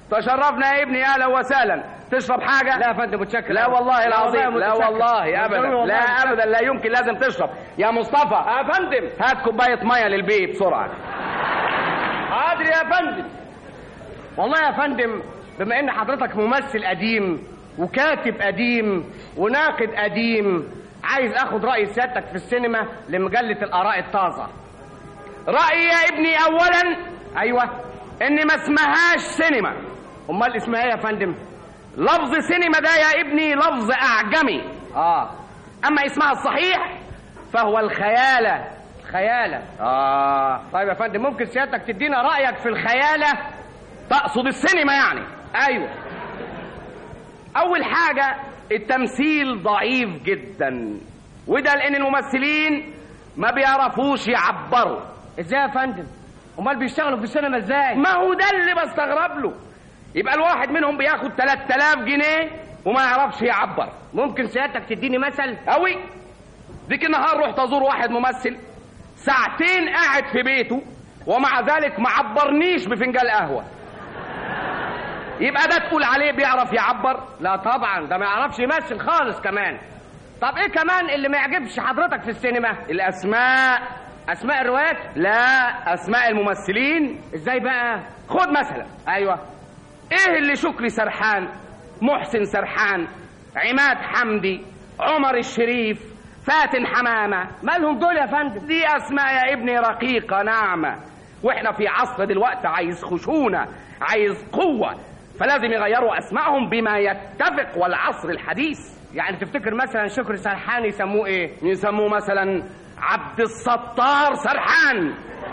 تشرفنا يا ابني اهلا وسهلا تشرب حاجه لا يا فندم متشكر لا والله لا العظيم والله لا متشكر. والله ابدا والله لا متشكر. ابدا لا يمكن لازم تشرب يا مصطفى يا فندم هات كوبايه ميه للبيت بسرعه حاضر يا فندم والله يا فندم بما ان حضرتك ممثل قديم وكاتب قديم وناقد قديم عايز اخد راي سيادتك في السينما لمجله الاراء الطازه رايي يا ابني اولا ايوه ان ما اسمهاش سينما امال اسمها ايه يا فندم لفظ سينما ده يا ابني لفظ اعجمي اه اما اسمها الصحيح فهو الخياله خياله اه طيب يا فندم ممكن سيادتك تدينا رايك في الخياله تقصد السينما يعني ايوه اول حاجه التمثيل ضعيف جدا وده لان الممثلين ما بيعرفوش يعبروا ازاي يا فندم امال بيشتغلوا في السينما ازاي ما هو ده اللي بستغرب له يبقى الواحد منهم بياخد 3000 جنيه وما يعرفش يعبر ممكن سيادتك تديني مثل قوي ديك النهار رحت ازور واحد ممثل ساعتين قاعد في بيته ومع ذلك ما عبرنيش بفنجان قهوه يبقى ده تقول عليه بيعرف يعبر لا طبعا ده ما يعرفش يمثل خالص كمان طب ايه كمان اللي ما يعجبش حضرتك في السينما الاسماء اسماء الروايات لا اسماء الممثلين ازاي بقى خد مثلا ايوه ايه اللي شكري سرحان محسن سرحان عماد حمدي عمر الشريف فاتن حمامة مالهم دول يا فندم دي اسماء يا ابني رقيقة ناعمة واحنا في عصر دلوقتي عايز خشونة عايز قوة فلازم يغيروا اسمائهم بما يتفق والعصر الحديث يعني تفتكر مثلا شكري سرحان يسموه ايه يسموه مثلا عبد الستار سرحان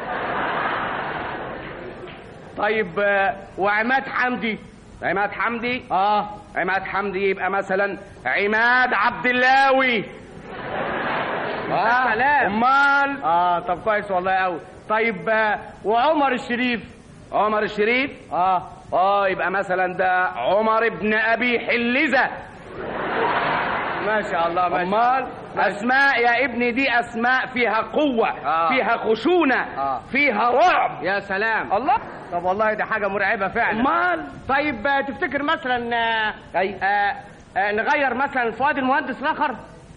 طيب آه، وعماد حمدي عماد حمدي اه عماد حمدي يبقى مثلا عماد عبد اللاوي اه سلام امال اه طب كويس والله قوي طيب آه، وعمر الشريف عمر الشريف اه اه يبقى مثلا ده عمر ابن ابي حلزه ما شاء الله ما شاء امال اسماء يا ابني دي اسماء فيها قوه آه. فيها خشونه آه. فيها رعب يا سلام الله طب والله دي حاجه مرعبه فعلا امال طيب آه، تفتكر مثلا آه، اي آه، آه، نغير مثلا فؤاد المهندس الاخر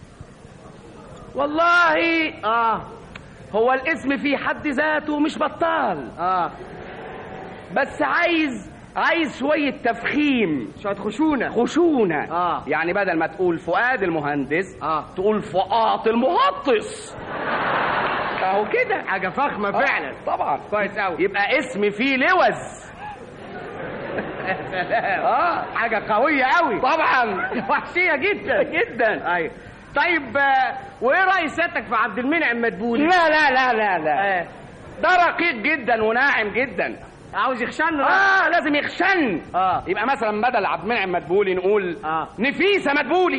والله اه هو الاسم في حد ذاته مش بطال اه بس عايز عايز شوية تفخيم شويه خشونه خشونة آه. يعني بدل ما تقول فؤاد المهندس اه تقول فؤاد المهطس اهو كده حاجه فخمه فعلا آه، طبعا كويس قوي يبقى اسم فيه لوز يا سلام اه حاجه قويه قوي طبعا وحشيه جدا جدا ايوه طيب آه، وايه راي سيادتك في عبد المنعم مدبولي لا لا لا لا لا آه. ده رقيق جدا وناعم جدا عاوز يخشن اه لازم يخشن اه يبقى مثلا بدل عبد المنعم مدبولي نقول اه نفيسه مدبولي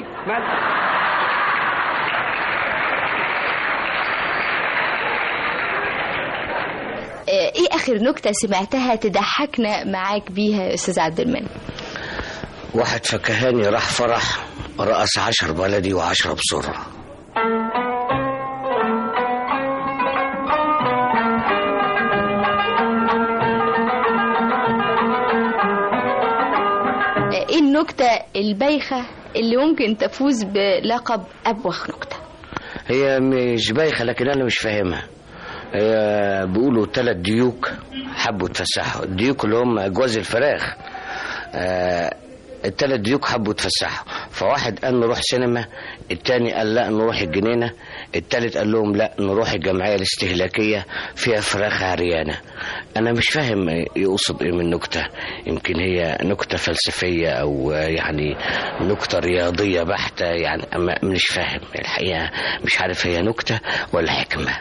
آه، ايه اخر نكته سمعتها تضحكنا معاك بيها يا استاذ عبد المنعم واحد فكهاني راح فرح رقص عشر بلدي وعشرة بسرعة آه، ايه النكته البايخه اللي ممكن تفوز بلقب ابوخ نكته هي مش بايخة لكن أنا مش فاهمها هي بيقولوا تلات ديوك حبوا يتفسحوا الديوك اللي هم أجواز الفراخ آه التلات ديوك حبوا يتفسحوا فواحد قال نروح سينما التاني قال لا نروح الجنينة التالت قال لهم لا نروح الجمعية الاستهلاكية فيها فراخ عريانة أنا مش فاهم يقصد إيه من نكتة يمكن هي نكتة فلسفية أو يعني نكتة رياضية بحتة يعني أما مش فاهم الحقيقة مش عارف هي نكتة ولا حكمة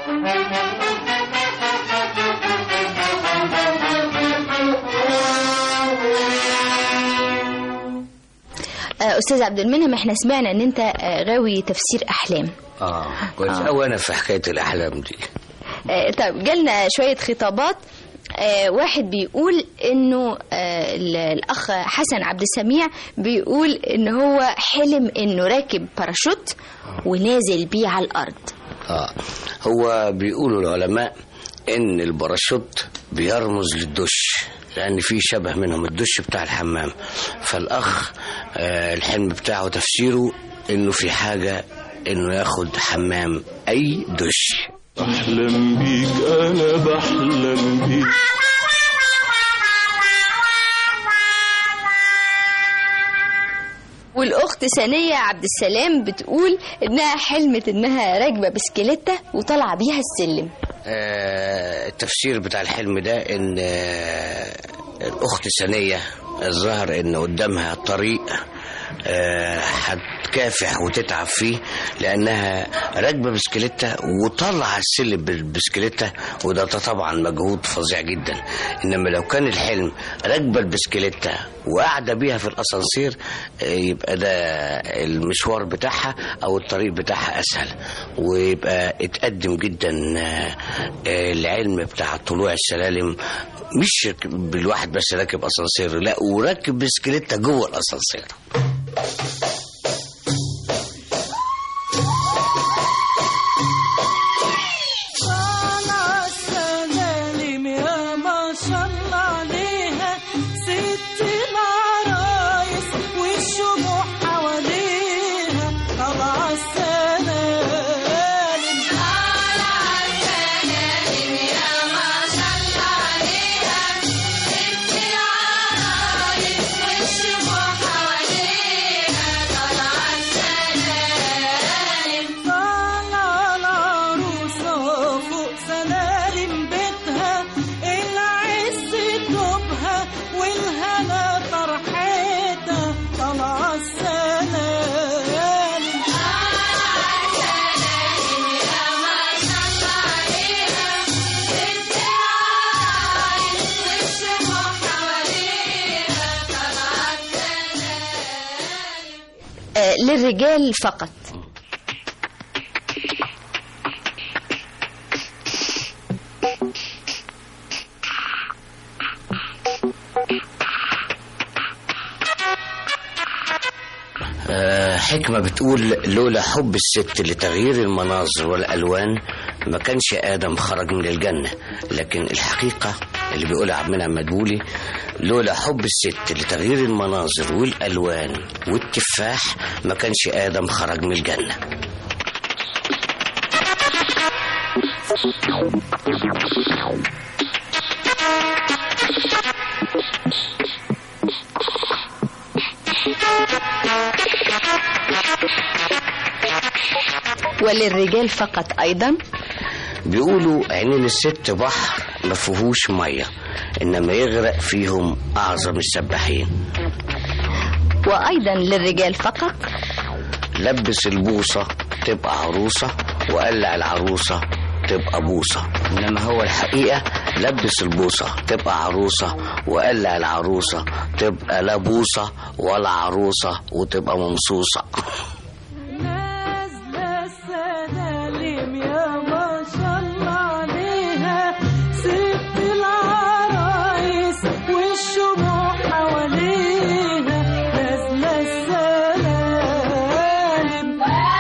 آه، استاذ عبد المنعم احنا سمعنا ان انت آه، غاوي تفسير احلام اه كويس آه. أوي أنا في حكاية الأحلام دي آه، طيب جالنا شويه خطابات آه، واحد بيقول انه آه، ال- الاخ حسن عبد السميع بيقول ان هو حلم انه راكب باراشوت ونازل بيه على الارض اه هو بيقولوا العلماء ان الباراشوت بيرمز للدش لان في شبه منهم الدش بتاع الحمام فالاخ آه، الحلم بتاعه تفسيره انه في حاجه انه ياخد حمام اي دش بحلم بيك انا بحلم بيك والاخت ثانيه عبد السلام بتقول انها حلمت انها راكبه بسكليته وطالعه بيها السلم آه، التفسير بتاع الحلم ده ان آه، الاخت ثانيه الظاهر ان قدامها طريق آه، هتكافح وتتعب فيه لانها راكبه بسكليتة وطلع السلم بالبسكليتة وده طبعا مجهود فظيع جدا انما لو كان الحلم راكبه البسكليتة وقاعده بيها في الاسانسير آه، يبقى ده المشوار بتاعها او الطريق بتاعها اسهل ويبقى اتقدم جدا آه، آه، العلم بتاع طلوع السلالم مش بالواحد بس راكب اسانسير لا وراكب بسكليتة جوه الاسانسير طالعة السلالم يا ما شاء الله عليها ست العرايس والشموع حواليها طالعة السلالم طالعة السلالم يا ما شاء الله عليها ست العرايس والشموع حواليها طالعة السلالم طالعة العروسة فوق سلالم بيتها العز دوبها والهنا طرحتها طالعة السلالم آه للرجال فقط آه، حكمة بتقول لولا حب الست لتغيير المناظر والألوان ما كانش آدم خرج من الجنة لكن الحقيقة اللي بيقولها عبد المنعم مدبولي لولا حب الست لتغيير المناظر والألوان والتفاح ما كانش آدم خرج من الجنة وللرجال فقط أيضا بيقولوا عينين الست بحر ما فيهوش مية إنما يغرق فيهم أعظم السباحين وأيضا للرجال فقط لبس البوصة تبقى عروسة وقلع العروسة تبقى بوصة إنما هو الحقيقة لبس البوصة تبقى عروسة وقلع العروسة تبقى لا بوصة ولا عروسة وتبقى ممصوصة نازلة السلالم يا ما شاء الله عليها ست العرايس والشموع حواليها نازلة السلالم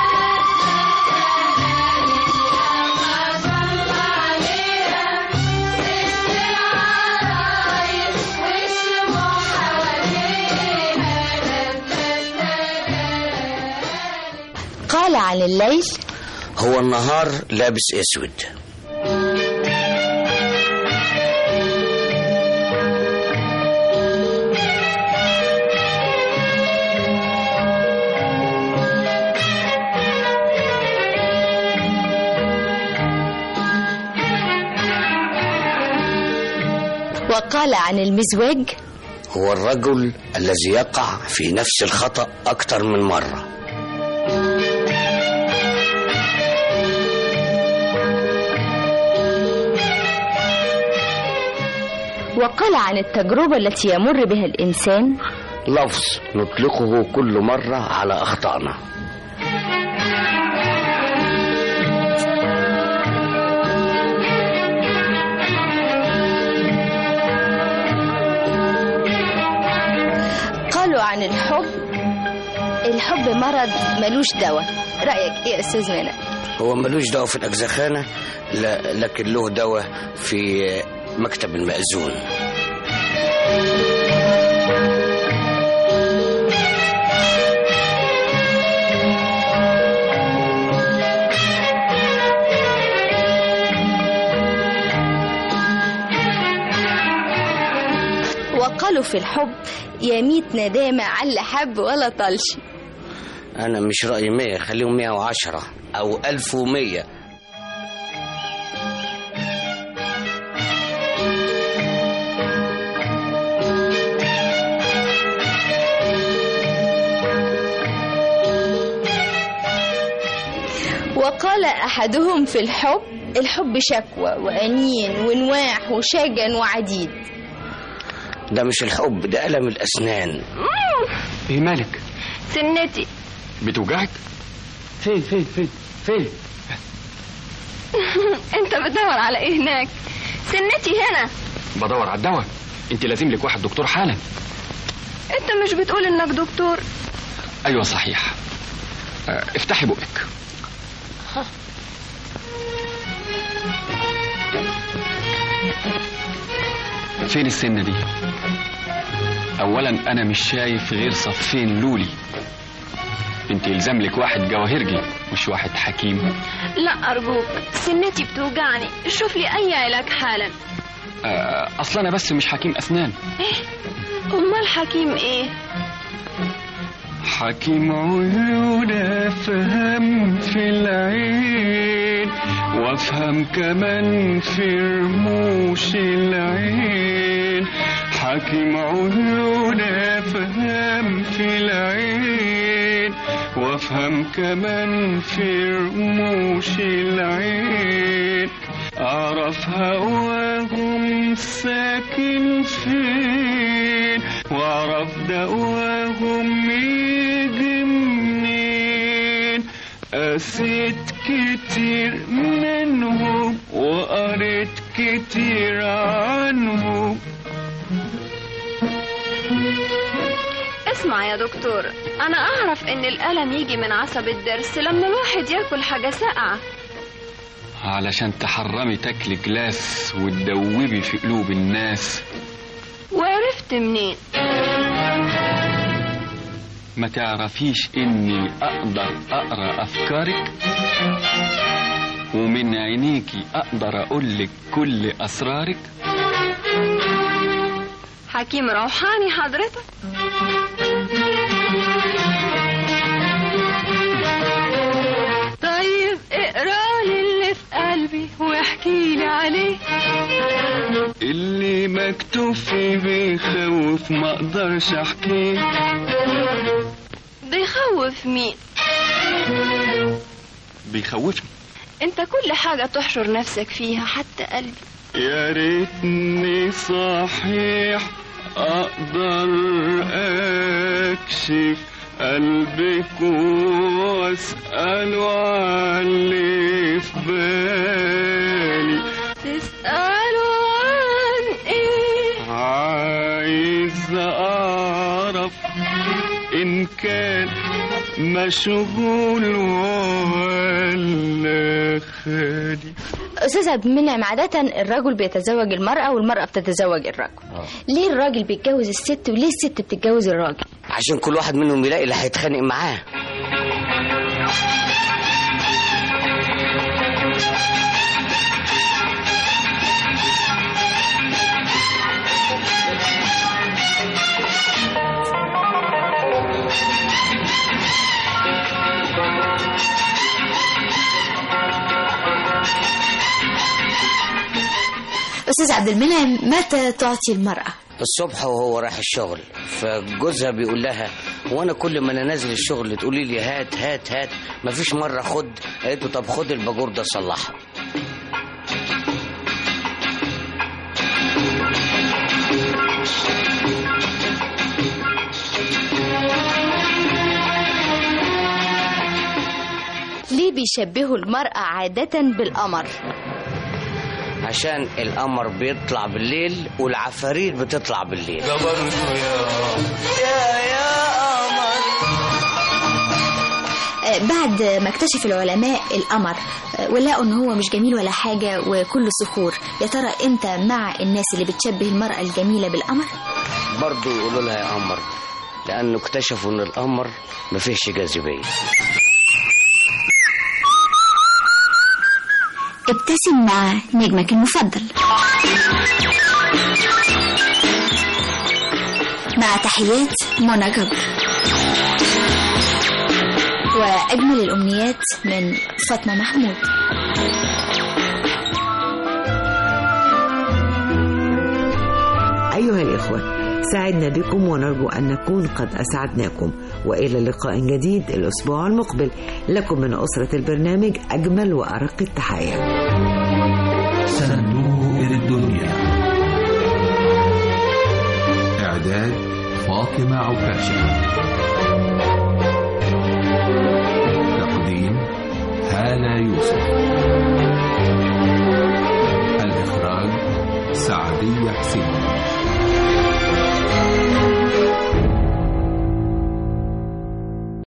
قال عن الليل هو النهار لابس اسود وقال عن المزواج هو الرجل الذي يقع في نفس الخطأ أكثر من مرة وقال عن التجربة التي يمر بها الإنسان لفظ نطلقه كل مرة على أخطائنا قالوا عن الحب الحب مرض ملوش دواء رأيك إيه يا أستاذ منى هو ملوش دواء في الأجزخانة لا لكن له دواء في مكتب المأذون وقالوا في الحب يا ميت ندامة على حب ولا طلش انا مش رايي 100 خليهم 110 او 1100 وقال أحدهم في الحب الحب شكوى وأنين ونواح وشجن وعديد ده مش الحب ده ألم الأسنان ايه مالك سنتي بتوجعك فين فين فين فين انت بتدور على ايه هناك سنتي هنا بدور على الدواء انت لازم لك واحد دكتور حالا انت مش بتقول انك دكتور ايوه صحيح اه، افتحي بقك فين السنة دي اولا انا مش شايف غير صفين لولي انت يلزم لك واحد جواهرجي مش واحد حكيم لا ارجوك سنتي بتوجعني شوف لي اي علاج حالا اه، اصلا انا بس مش حكيم اسنان ايه امال حكيم ايه حكيم عيون افهم في العين وافهم كمان في رموش العين حكيم عيون افهم في العين وافهم كمان في رموش العين اعرف هواهم ساكن فين واعرف دواهم يجي منين قسيت كتير منهم وقريت كتير عنهم اسمع يا دكتور انا اعرف ان الالم يجي من عصب الضرس لما الواحد ياكل حاجه ساقعه علشان تحرمي تاكلي جلاس وتدوبي في قلوب الناس وعرفت منين ما تعرفيش اني اقدر اقرا افكارك ومن عينيكي اقدر اقولك كل اسرارك حكيم روحاني حضرتك طيب اقرا لي اللي في قلبي واحكي لي عليه اللي مكتوب فيه بيخوف ما اقدرش احكيه بيخوف مين بيخوفني انت كل حاجة تحشر نفسك فيها حتى قلبي يا ريتني صحيح اقدر اكشف قلبك واساله عن اللي في بالي تسألوا عن ايه عايز اعرف ان كان مشغول ولا خالي أستاذ عبد المنعم عادة الرجل بيتزوج المرأة والمرأة بتتزوج الرجل ليه الراجل بيتجوز الست وليه الست بتتجوز الراجل عشان كل واحد منهم يلاقي اللي هيتخانق معاه أستاذ عبد المنعم متى تعطي المرأة الصبح وهو رايح الشغل فجوزها بيقول لها وانا كل ما انا نازل الشغل تقولي لي هات هات هات مفيش مره خد قالت له طب خد الباجور ده صلحها ليه بيشبهوا المرأة عادة بالقمر عشان القمر بيطلع بالليل والعفاريت بتطلع بالليل ده برضه يا يا يا آه، بعد ما اكتشف العلماء القمر آه، ولقوا ان هو مش جميل ولا حاجة وكله صخور يا ترى انت مع الناس اللي بتشبه المرأة الجميلة بالقمر برضه يقولوا لها يا قمر لأنه اكتشفوا إن القمر مفيش جاذبية ابتسم مع نجمك المفضل مع تحيات منى جبر وأجمل الأمنيات من فاطمة محمود أيها الإخوة سعدنا بكم ونرجو أن نكون قد أسعدناكم وإلى لقاء جديد الأسبوع المقبل لكم من أسرة البرنامج أجمل وأرق التحايا صندوق الدنيا إعداد فاطمة عكاشة تقديم هالة يوسف الإخراج سعدية حسين